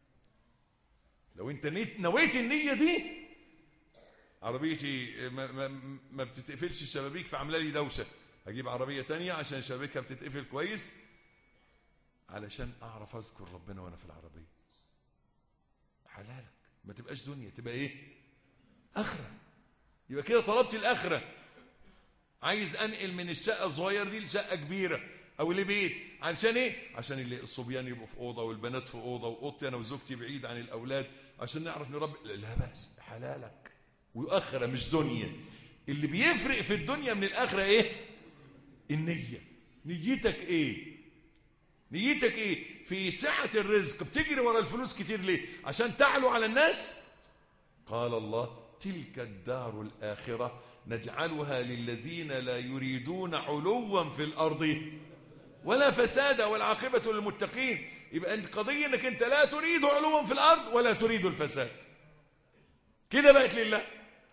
لو انت نويت النية دي عربيتي ما, ما, ما بتتقفلش الشبابيك فعامله لي دوشة هجيب عربية تانية عشان شبابيكها بتتقفل كويس علشان اعرف اذكر ربنا وانا في العربية حلالك ما تبقاش دنيا تبقى ايه اخرة يبقى كده طلبت الاخرة عايز انقل من الشقة الصغير دي لشقة كبيرة او لبيت علشان ايه عشان اللي الصبيان يبقوا في اوضة والبنات في اوضة واوضتي انا وزوجتي بعيد عن الاولاد عشان نعرف نربي لا بأس حلالك واخرة مش دنيا اللي بيفرق في الدنيا من الاخرة ايه النية نيتك ايه نيتك ايه في سعة الرزق بتجري ورا الفلوس كتير ليه عشان تعلو على الناس قال الله تلك الدار الآخرة نجعلها للذين لا يريدون علوا في الأرض ولا فسادا والعاقبة للمتقين يبقى انت قضية انك انت لا تريد علوا في الأرض ولا تريد الفساد كده بقت لله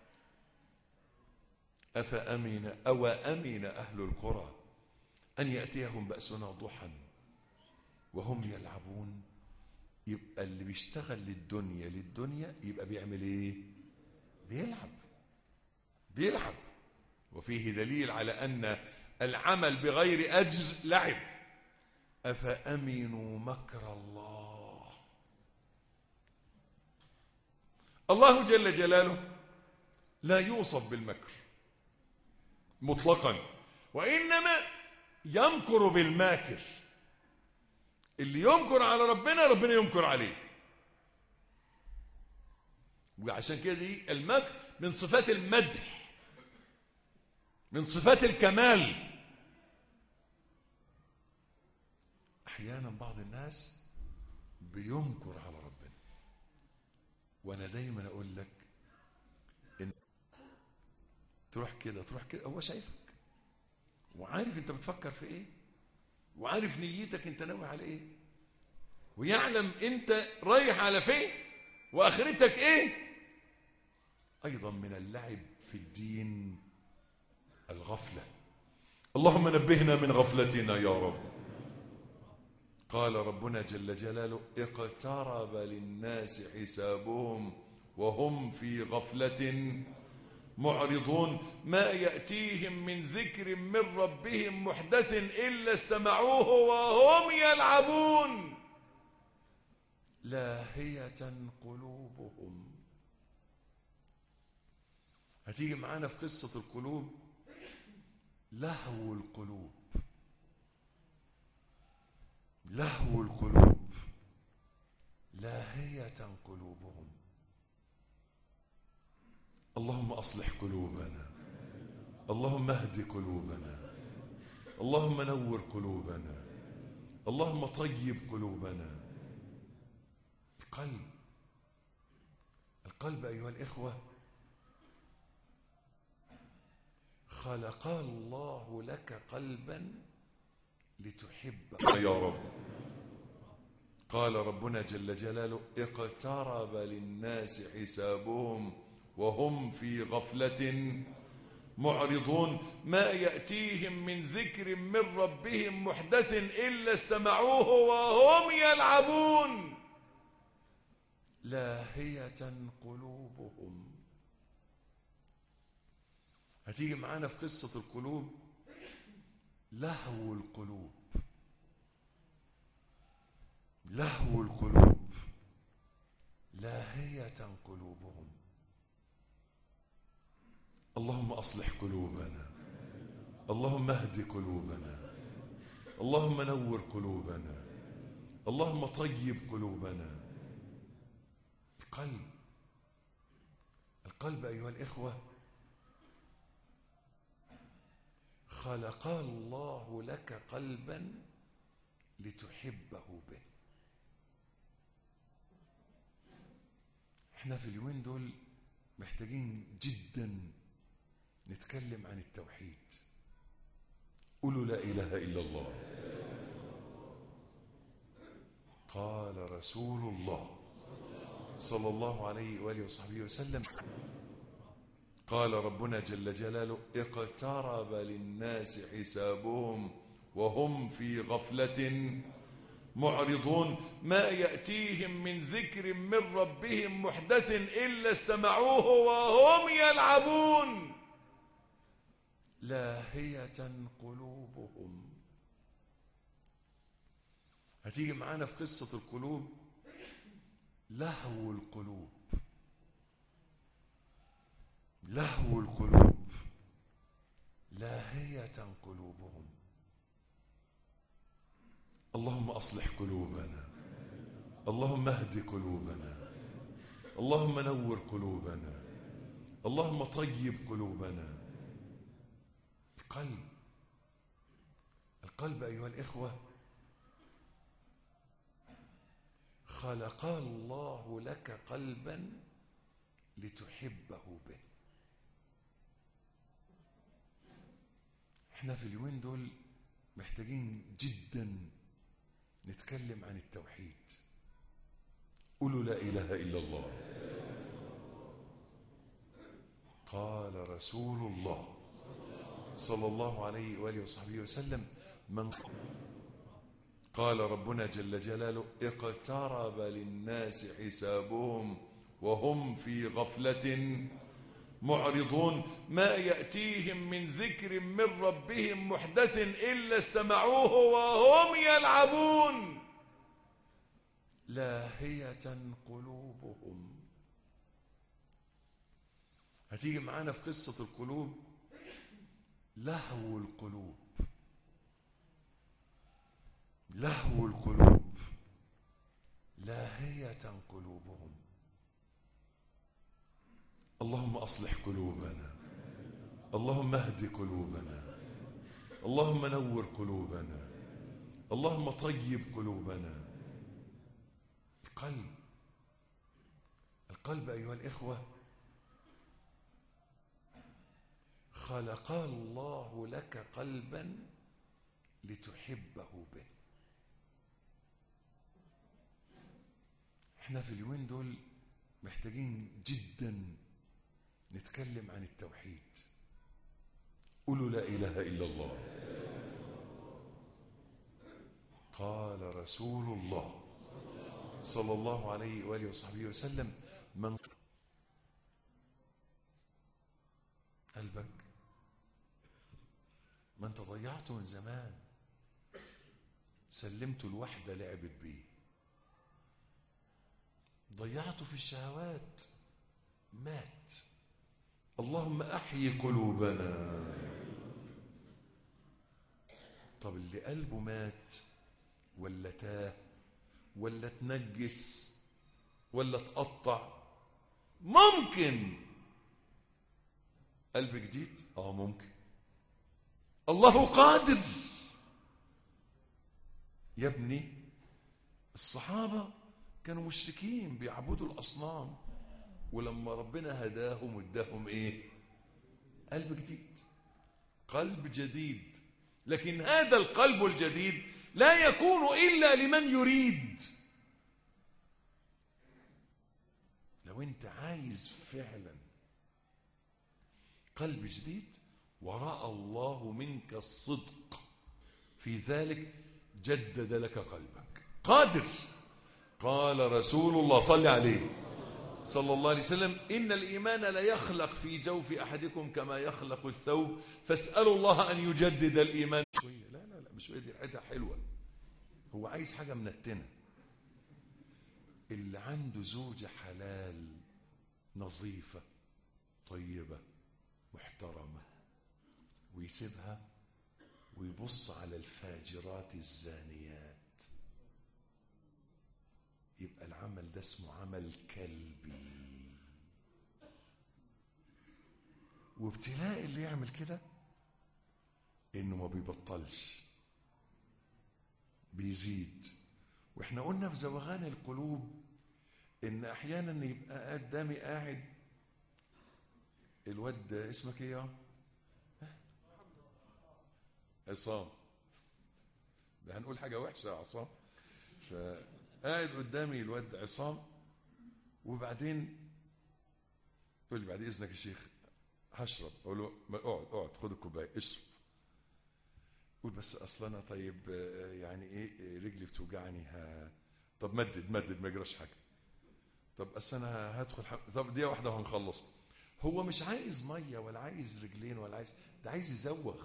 أفأمن أو أمن أهل القرى أن يأتيهم بأسنا ضحى وهم يلعبون يبقى اللي بيشتغل للدنيا للدنيا يبقى بيعمل ايه بيلعب بيلعب وفيه دليل على أن العمل بغير أجر لعب أفأمنوا مكر الله الله جل جلاله لا يوصف بالمكر مطلقا وإنما يمكر بالماكر اللي يمكر على ربنا ربنا يمكر عليه وعشان كده دي المكر من صفات المدح من صفات الكمال احيانا بعض الناس بيمكر على ربنا وانا دايما اقول لك ان تروح كده تروح كده هو شايفك وعارف انت بتفكر في ايه وعارف نيتك انت ناوي على ايه ويعلم انت رايح على فين واخرتك ايه ايضا من اللعب في الدين الغفلة اللهم نبهنا من غفلتنا يا رب قال ربنا جل جلاله اقترب للناس حسابهم وهم في غفلة معرضون ما يأتيهم من ذكر من ربهم محدث إلا استمعوه وهم يلعبون لاهية قلوبهم هتيجي معانا في قصة القلوب لهو القلوب لهو القلوب لاهية قلوبهم اللهم أصلح قلوبنا اللهم اهد قلوبنا اللهم نور قلوبنا اللهم طيب قلوبنا القلب القلب أيها الإخوة خلق الله لك قلبا لتحب يا رب قال ربنا جل جلاله اقترب للناس حسابهم وهم في غفلة معرضون ما يأتيهم من ذكر من ربهم محدث إلا استمعوه وهم يلعبون لاهية قلوبهم هتيجي معانا في قصة القلوب لهو القلوب لهو القلوب لاهية قلوبهم اللهم أصلح قلوبنا اللهم اهد قلوبنا اللهم نور قلوبنا اللهم طيب قلوبنا القلب القلب أيها الإخوة خلق الله لك قلبا لتحبه به احنا في اليومين دول محتاجين جدا نتكلم عن التوحيد قولوا لا إله إلا الله قال رسول الله صلى الله عليه وآله وصحبه وسلم قال ربنا جل جلاله اقترب للناس حسابهم وهم في غفلة معرضون ما يأتيهم من ذكر من ربهم محدث إلا استمعوه وهم يلعبون لاهية قلوبهم هتيجي معانا في قصة القلوب لهو القلوب لهو القلوب لاهية قلوبهم اللهم أصلح قلوبنا اللهم اهد قلوبنا اللهم نور قلوبنا اللهم طيب قلوبنا القلب القلب أيها الإخوة خلق الله لك قلبا لتحبه به احنا في اليومين دول محتاجين جدا نتكلم عن التوحيد قولوا لا إله إلا الله قال رسول الله صلى الله عليه وآله وصحبه وسلم من قال ربنا جل جلاله اقترب للناس حسابهم وهم في غفلة معرضون ما يأتيهم من ذكر من ربهم محدث إلا استمعوه وهم يلعبون لاهية قلوبهم هتيجي معانا في قصة القلوب لهو القلوب لهو القلوب لاهية قلوبهم اللهم أصلح قلوبنا اللهم اهد قلوبنا اللهم نور قلوبنا اللهم طيب قلوبنا القلب القلب أيها الإخوة خلق الله لك قلبا لتحبه به احنا في اليومين دول محتاجين جدا نتكلم عن التوحيد قولوا لا إله إلا الله قال رسول الله صلى الله عليه وآله وصحبه وسلم من قلبك ما انت ضيعته من زمان سلمته الوحدة لعبت بيه ضيعته في الشهوات مات اللهم احيي قلوبنا طب اللي قلبه مات ولا تاه ولا تنجس ولا تقطع ممكن قلب جديد اه ممكن الله قادر يا ابني الصحابة كانوا مشركين بيعبدوا الأصنام ولما ربنا هداهم واداهم ايه قلب جديد قلب جديد لكن هذا القلب الجديد لا يكون إلا لمن يريد لو انت عايز فعلا قلب جديد ورأى الله منك الصدق في ذلك جدد لك قلبك قادر قال رسول الله صلى عليه صلى الله عليه وسلم إن الإيمان لا يخلق في جوف أحدكم كما يخلق الثوب فاسألوا الله أن يجدد الإيمان شوية لا لا لا مش دي حاجة حلوة هو عايز حاجة منتنة اللي عنده زوجة حلال نظيفة طيبة محترمة ويسيبها ويبص على الفاجرات الزانيات العمل ده اسمه عمل كلبي وابتلاء اللي يعمل كده انه ما بيبطلش بيزيد واحنا قلنا في زوغان القلوب ان احيانا يبقى قدامي قاعد الواد اسمك ايه يا عصام ده هنقول حاجة وحشة يا عصام فقاعد قدامي الواد عصام وبعدين يقول لي بعد اذنك يا شيخ هشرب اقول له ما اقعد اقعد خد الكوبايه اشرب قول بس اصل انا طيب آه، يعني ايه رجلي بتوجعني ها طب مدد مدد ما يجراش حاجه طب اصل انا هدخل ح... طب دقيقه واحده وهنخلص هو مش عايز ميه ولا عايز رجلين ولا عايز ده عايز يزوغ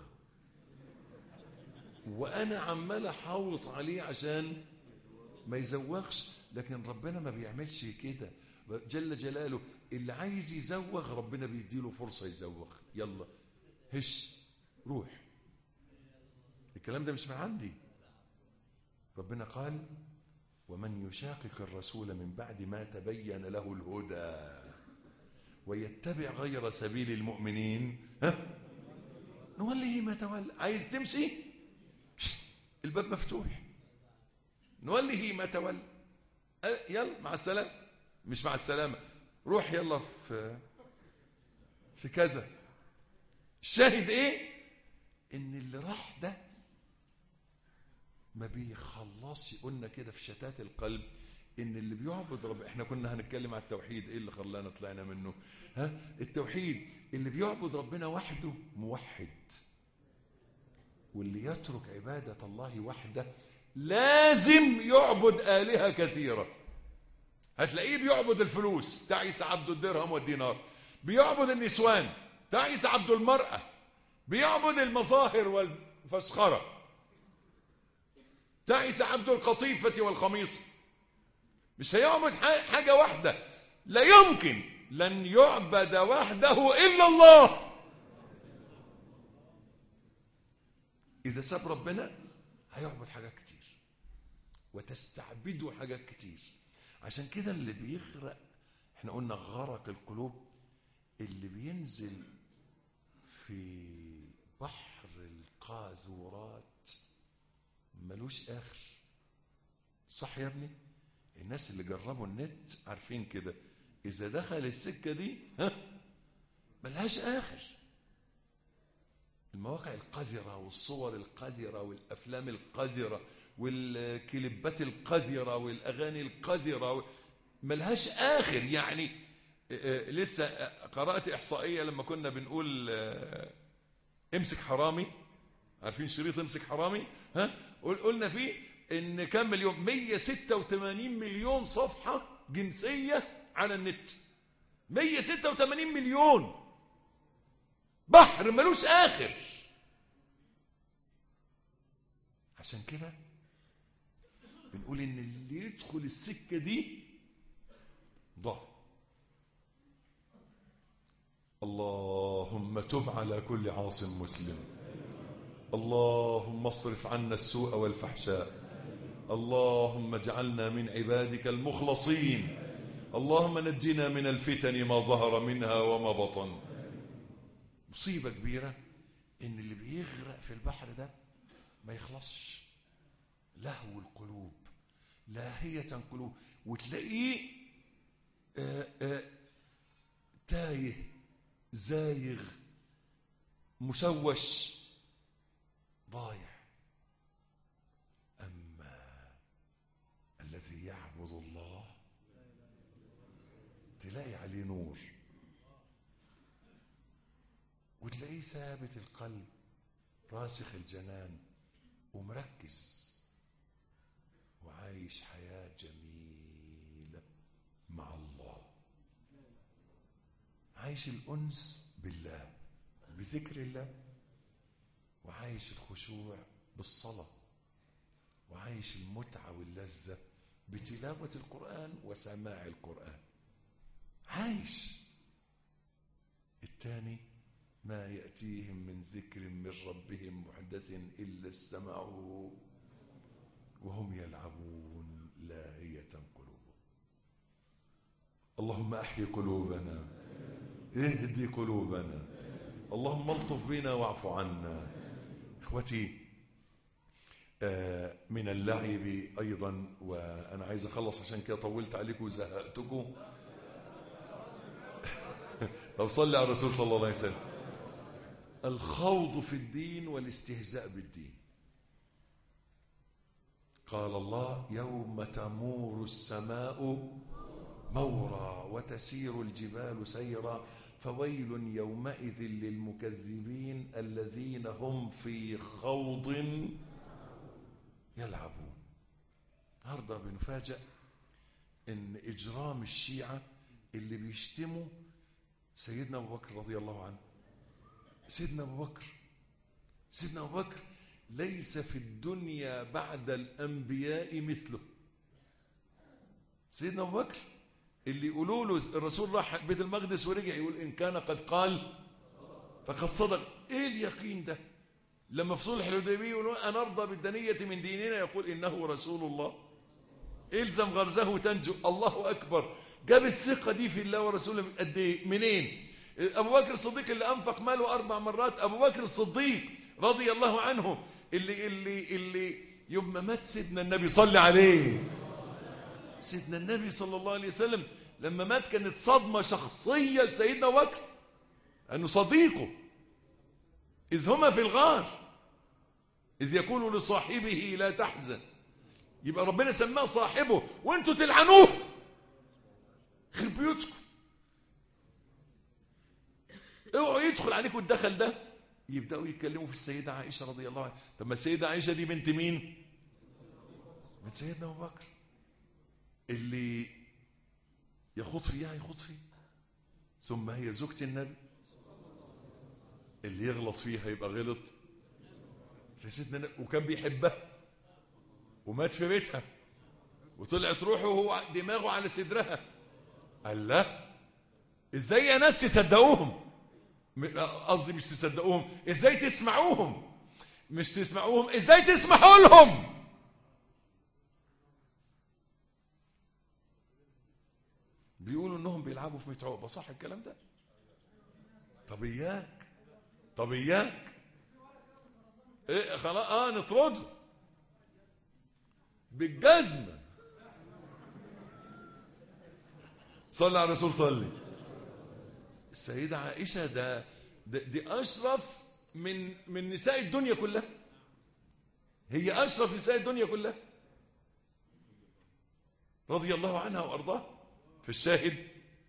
وانا عمال احوط عليه عشان ما يزوغش لكن ربنا ما بيعملش كده جل جلاله اللي عايز يزوغ ربنا بيديله فرصة يزوغ يلا هش روح الكلام ده مش من عندي ربنا قال ومن يشاقق الرسول من بعد ما تبين له الهدى ويتبع غير سبيل المؤمنين ها نوليه ما تولى عايز تمشي شت، الباب مفتوح نوليه ما تولى أه، يلا مع السلامة مش مع السلامة روح يلا في في كذا الشاهد ايه ان اللي راح ده ما بيخلصش قلنا كده في شتات القلب ان اللي بيعبد رب احنا كنا هنتكلم على التوحيد ايه اللي خلانا طلعنا منه ها التوحيد اللي بيعبد ربنا وحده موحد واللي يترك عبادة الله وحده لازم يعبد آلهة كثيرة هتلاقيه بيعبد الفلوس تعيس عبد الدرهم والدينار بيعبد النسوان تعيس عبد المرأة بيعبد المظاهر والفسخرة تعيس عبد القطيفة والخميصة مش هيعبد ح- حاجة واحدة لا يمكن لن يعبد وحده إلا الله إذا ساب ربنا هيعبد حاجات كتير وتستعبده حاجات كتير عشان كده اللي بيغرق احنا قلنا غرق القلوب اللي بينزل في بحر القاذورات ملوش آخر صح يا ابني الناس اللي جربوا النت عارفين كده إذا دخل السكة دي ها ملهاش آخر المواقع القذرة والصور القذرة والأفلام القذرة والكليبات القذرة والأغاني القذرة و- ملهاش آخر يعني آه، آه، لسه آه، قرأت إحصائية لما كنا بنقول آه، امسك حرامي عارفين شريط امسك حرامي ها قل- قلنا فيه ان كم مليون 186 مليون صفحة جنسية على النت 186 مليون بحر ملوش آخر عشان كده بنقول ان اللي يدخل السكة دي ضاع اللهم تب على كل عاص مسلم اللهم اصرف عنا السوء والفحشاء اللهم اجعلنا من عبادك المخلصين اللهم نجنا من الفتن ما ظهر منها وما بطن مصيبة كبيرة ان اللي بيغرق في البحر ده ما يخلصش لهو القلوب لاهية قلوب وتلاقيه آه، آه، تايه زايغ مشوش ضايع أما الذي يعبد الله تلاقي عليه نور وتلاقيه ثابت القلب راسخ الجنان ومركز وعايش حياة جميلة مع الله عايش الأنس بالله بذكر الله وعايش الخشوع بالصلاة وعايش المتعة واللذة بتلاوة القرآن وسماع القرآن عايش الثاني ما يأتيهم من ذكر من ربهم محدث إلا استمعوه وهم يلعبون لاهية قلوبهم اللهم أحي قلوبنا اهدي قلوبنا اللهم الطف بنا واعف عنا اخوتي من اللعب أيضا وأنا عايز أخلص عشان كده طولت عليكم وزهقتكم طب صلي على الرسول صلى الله عليه وسلم الخوض في الدين والاستهزاء بالدين قال الله يوم تمور السماء مورا وتسير الجبال سيرا فويل يومئذ للمكذبين الذين هم في خوض يلعبون النهارده بنفاجأ ان اجرام الشيعة اللي بيشتموا سيدنا ابو بكر رضي الله عنه سيدنا ابو بكر سيدنا ابو بكر ليس في الدنيا بعد الانبياء مثله سيدنا ابو بكر اللي يقولوا له الرسول راح بيت المقدس ورجع يقول ان كان قد قال فقد صدق ايه اليقين ده لما في صلح الحديبيه يقولون أن أرضى بالدنية من ديننا يقول إنه رسول الله إلزم غرزه تنجو الله أكبر جاب الثقة دي في الله ورسوله قد إيه منين أبو بكر الصديق اللي أنفق ماله أربع مرات أبو بكر الصديق رضي الله عنه اللي اللي اللي يوم ما مات سيدنا النبي صلى عليه سيدنا النبي صلى الله عليه وسلم لما مات كانت صدمة شخصية لسيدنا أبو بكر أنه صديقه إذ هما في الغار إذ يقول لصاحبه لا تحزن يبقى ربنا سماه صاحبه وانتوا تلعنوه خرب بيوتكم اوعوا يدخل عليكم الدخل ده يبدأوا يتكلموا في السيدة عائشة رضي الله عنها طب ما السيدة عائشة دي بنت مين بنت سيدنا أبو بكر اللي يخوض فيها يخوض فيه ثم هي زوجة النبي اللي يغلط فيها يبقى غلط في سيدنا النبي وكان بيحبها ومات في بيتها وطلعت روحه وهو دماغه على صدرها قال لا ازاي يا ناس تصدقوهم قصدي مش تصدقوهم ازاي تسمعوهم مش تسمعوهم ازاي تسمحوا لهم بيقولوا انهم بيلعبوا في ميت عقبه صح الكلام ده طب اياك طب اياك ايه خلاص اه نطرده بالجزمة صلى على الرسول صلي السيدة عائشة ده, ده دي أشرف من من نساء الدنيا كلها هي أشرف نساء الدنيا كلها رضي الله عنها وأرضاها في الشاهد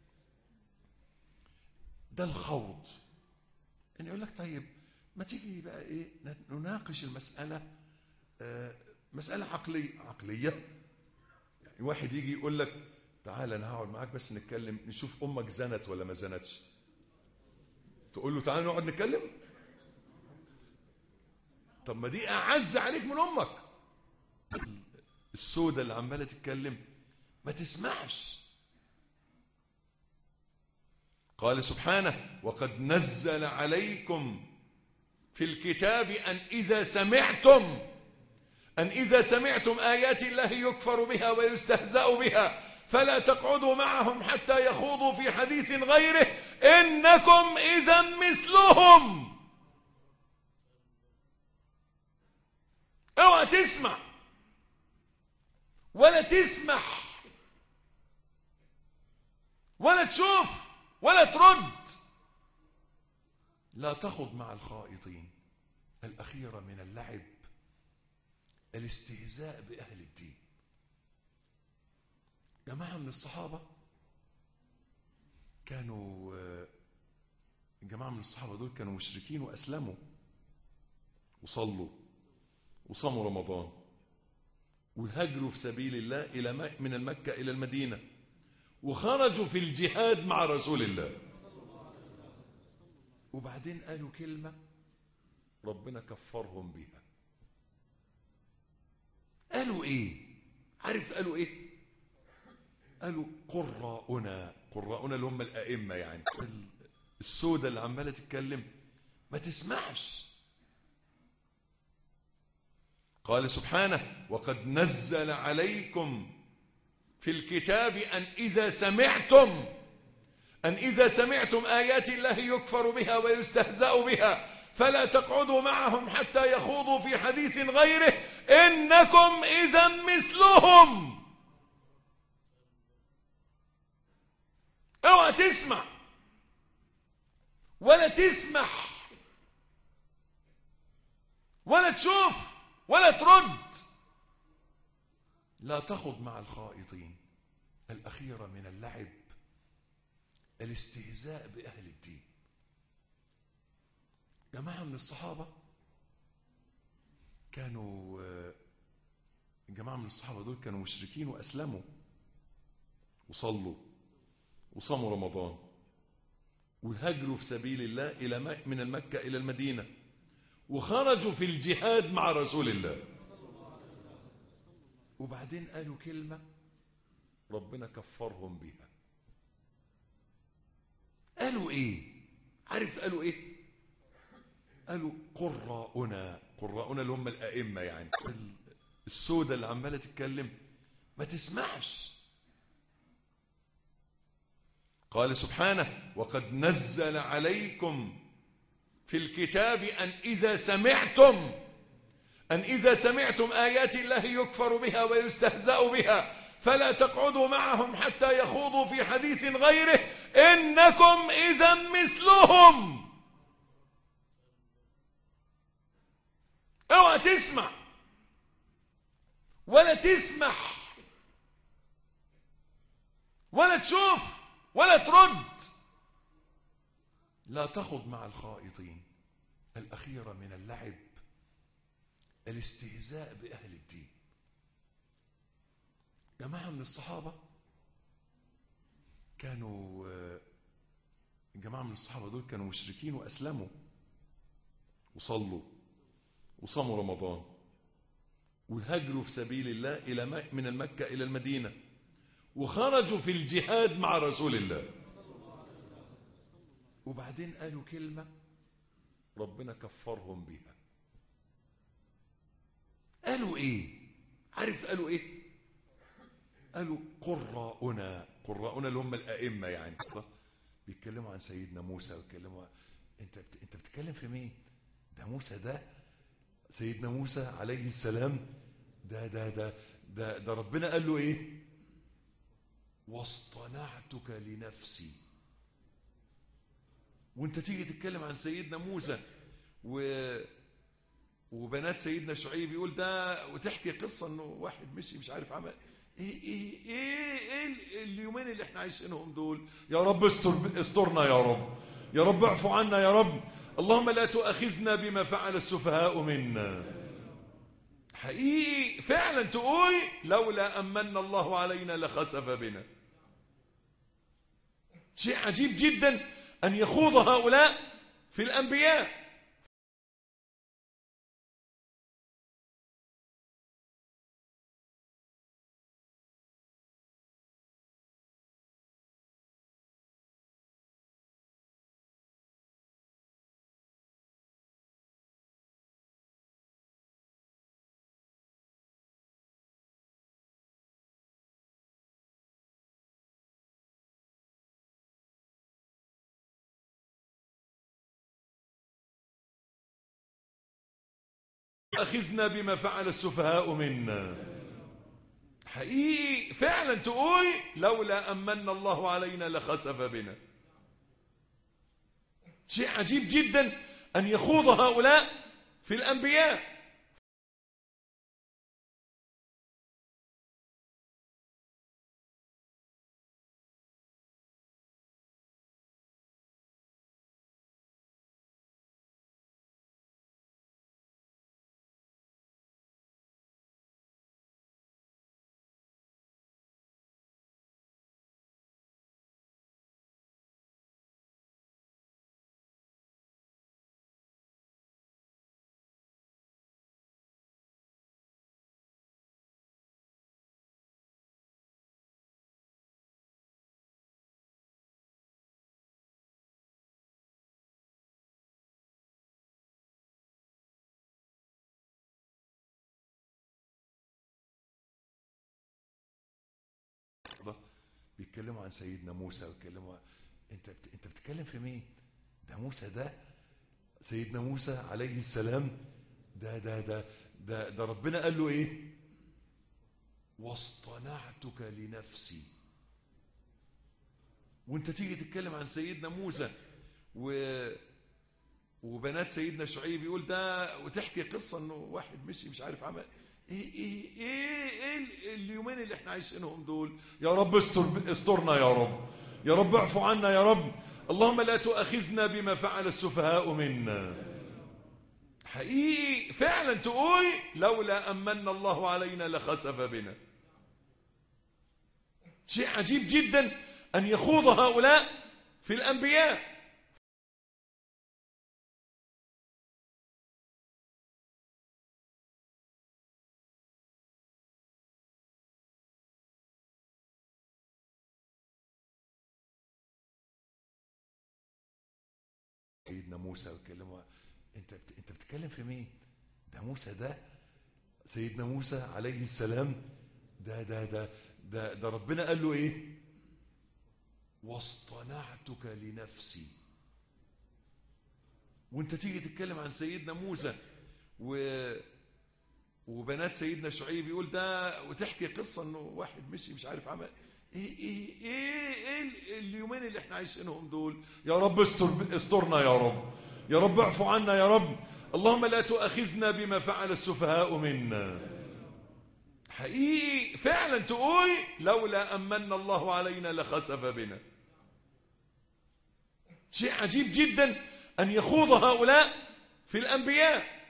ده الخوض ان يقول لك طيب ما تيجي بقى ايه نناقش المسألة آه مسألة عقلية عقلية يعني واحد يجي يقول لك تعال انا هقعد معاك بس نتكلم نشوف امك زنت ولا ما زنتش تقول له تعال نقعد نتكلم طب ما دي اعز عليك من امك السودة اللي عمالة تتكلم ما تسمعش قال سبحانه وقد نزل عليكم في الكتاب أن إذا سمعتم أن إذا سمعتم آيات الله يكفر بها ويستهزأ بها فلا تقعدوا معهم حتى يخوضوا في حديث غيره إنكم إذا مثلهم اوعى تسمع ولا تسمح ولا تشوف ولا ترد لا تخض مع الخائطين الأخيرة من اللعب الاستهزاء بأهل الدين جماعة من الصحابة كانوا جماعة من الصحابة دول كانوا مشركين وأسلموا وصلوا وصاموا رمضان وهاجروا في سبيل الله إلى من المكة إلى المدينة وخرجوا في الجهاد مع رسول الله وبعدين قالوا كلمة ربنا كفرهم بها قالوا ايه عارف قالوا ايه قالوا قراؤنا قراؤنا اللي هم الائمة يعني السودة اللي عمالة تتكلم ما تسمعش قال سبحانه وقد نزل عليكم في الكتاب أن إذا سمعتم أن إذا سمعتم آيات الله يكفر بها ويستهزأ بها فلا تقعدوا معهم حتى يخوضوا في حديث غيره إنكم إذا مثلهم اوعى تسمع ولا تسمح ولا تشوف ولا ترد لا تخض مع الخائطين الأخيرة من اللعب الاستهزاء بأهل الدين جماعة من الصحابة كانوا جماعة من الصحابة دول كانوا مشركين وأسلموا وصلوا وصاموا رمضان وهاجروا في سبيل الله إلى من المكة إلى المدينة وخرجوا في الجهاد مع رسول الله وبعدين قالوا كلمة ربنا كفرهم بها قالوا ايه عارف قالوا ايه قالوا قراؤنا قراؤنا اللي هم الائمه يعني السودة اللي عماله تتكلم ما تسمعش قال سبحانه وقد نزل عليكم في الكتاب أن إذا سمعتم أن إذا سمعتم آيات الله يكفر بها ويستهزأ بها فلا تقعدوا معهم حتى يخوضوا في حديث غيره إنكم إذا مثلهم اوعى تسمع ولا تسمح ولا تشوف ولا ترد لا تخض مع الخائطين الأخيرة من اللعب الاستهزاء بأهل الدين جماعة من الصحابة كانوا جماعة من الصحابة دول كانوا مشركين وأسلموا وصلوا وصاموا رمضان وهاجروا في سبيل الله إلى من المكة إلى المدينة وخرجوا في الجهاد مع رسول الله وبعدين قالوا كلمة ربنا كفرهم بها قالوا ايه عارف قالوا ايه قالوا قراؤنا قراؤنا اللي هم الائمه يعني بيتكلموا عن سيدنا موسى بيتكلموا انت انت بتتكلم في مين ده موسى ده سيدنا موسى عليه السلام ده ده ده ده, ده ربنا قال له ايه واصطنعتك لنفسي وانت تيجي تتكلم عن سيدنا موسى و وبنات سيدنا شعيب يقول ده وتحكي قصة انه واحد مشي مش عارف عمل ايه ايه ايه, إيه اليومين اللي احنا عايشينهم دول يا رب استر استرنا يا رب يا رب اعفو عنا يا رب اللهم لا تؤاخذنا بما فعل السفهاء منا حقيقي فعلا تقول لولا أمن الله علينا لخسف بنا شيء عجيب جدا أن يخوض هؤلاء في الأنبياء أخذنا بما فعل السفهاء منا حقيقي فعلا تقول لولا أمن الله علينا لخسف بنا شيء عجيب جدا أن يخوض هؤلاء في الأنبياء بيتكلموا عن سيدنا موسى ويتكلموا انت بت... انت بتتكلم في مين ده موسى ده سيدنا موسى عليه السلام ده ده ده ده, ده ربنا قال له ايه واصطنعتك لنفسي وانت تيجي تتكلم عن سيدنا موسى و وبنات سيدنا شعيب يقول ده وتحكي قصة انه واحد مشي مش عارف عمل ايه ايه ايه, إيه اليومين اللي احنا عايشينهم دول يا رب استر استرنا يا رب يا رب اعفو عنا يا رب اللهم لا تؤاخذنا بما فعل السفهاء منا حقيقي فعلا تقول لولا أمن الله علينا لخسف بنا شيء عجيب جدا أن يخوض هؤلاء في الأنبياء سيدنا موسى ويتكلموا انت بت... انت بتتكلم في مين ده موسى ده سيدنا موسى عليه السلام ده ده ده ده, ده ربنا قال له ايه واصطنعتك لنفسي وانت تيجي تتكلم عن سيدنا موسى و وبنات سيدنا شعيب يقول ده وتحكي قصة انه واحد مشي مش عارف عمل ايه ايه ايه, إيه اليومين اللي احنا عايشينهم دول يا رب استر استرنا يا رب يا رب اعفو عنا يا رب اللهم لا تؤاخذنا بما فعل السفهاء منا حقيقي فعلا تقول لولا أمن الله علينا لخسف بنا شيء عجيب جدا أن يخوض هؤلاء في الأنبياء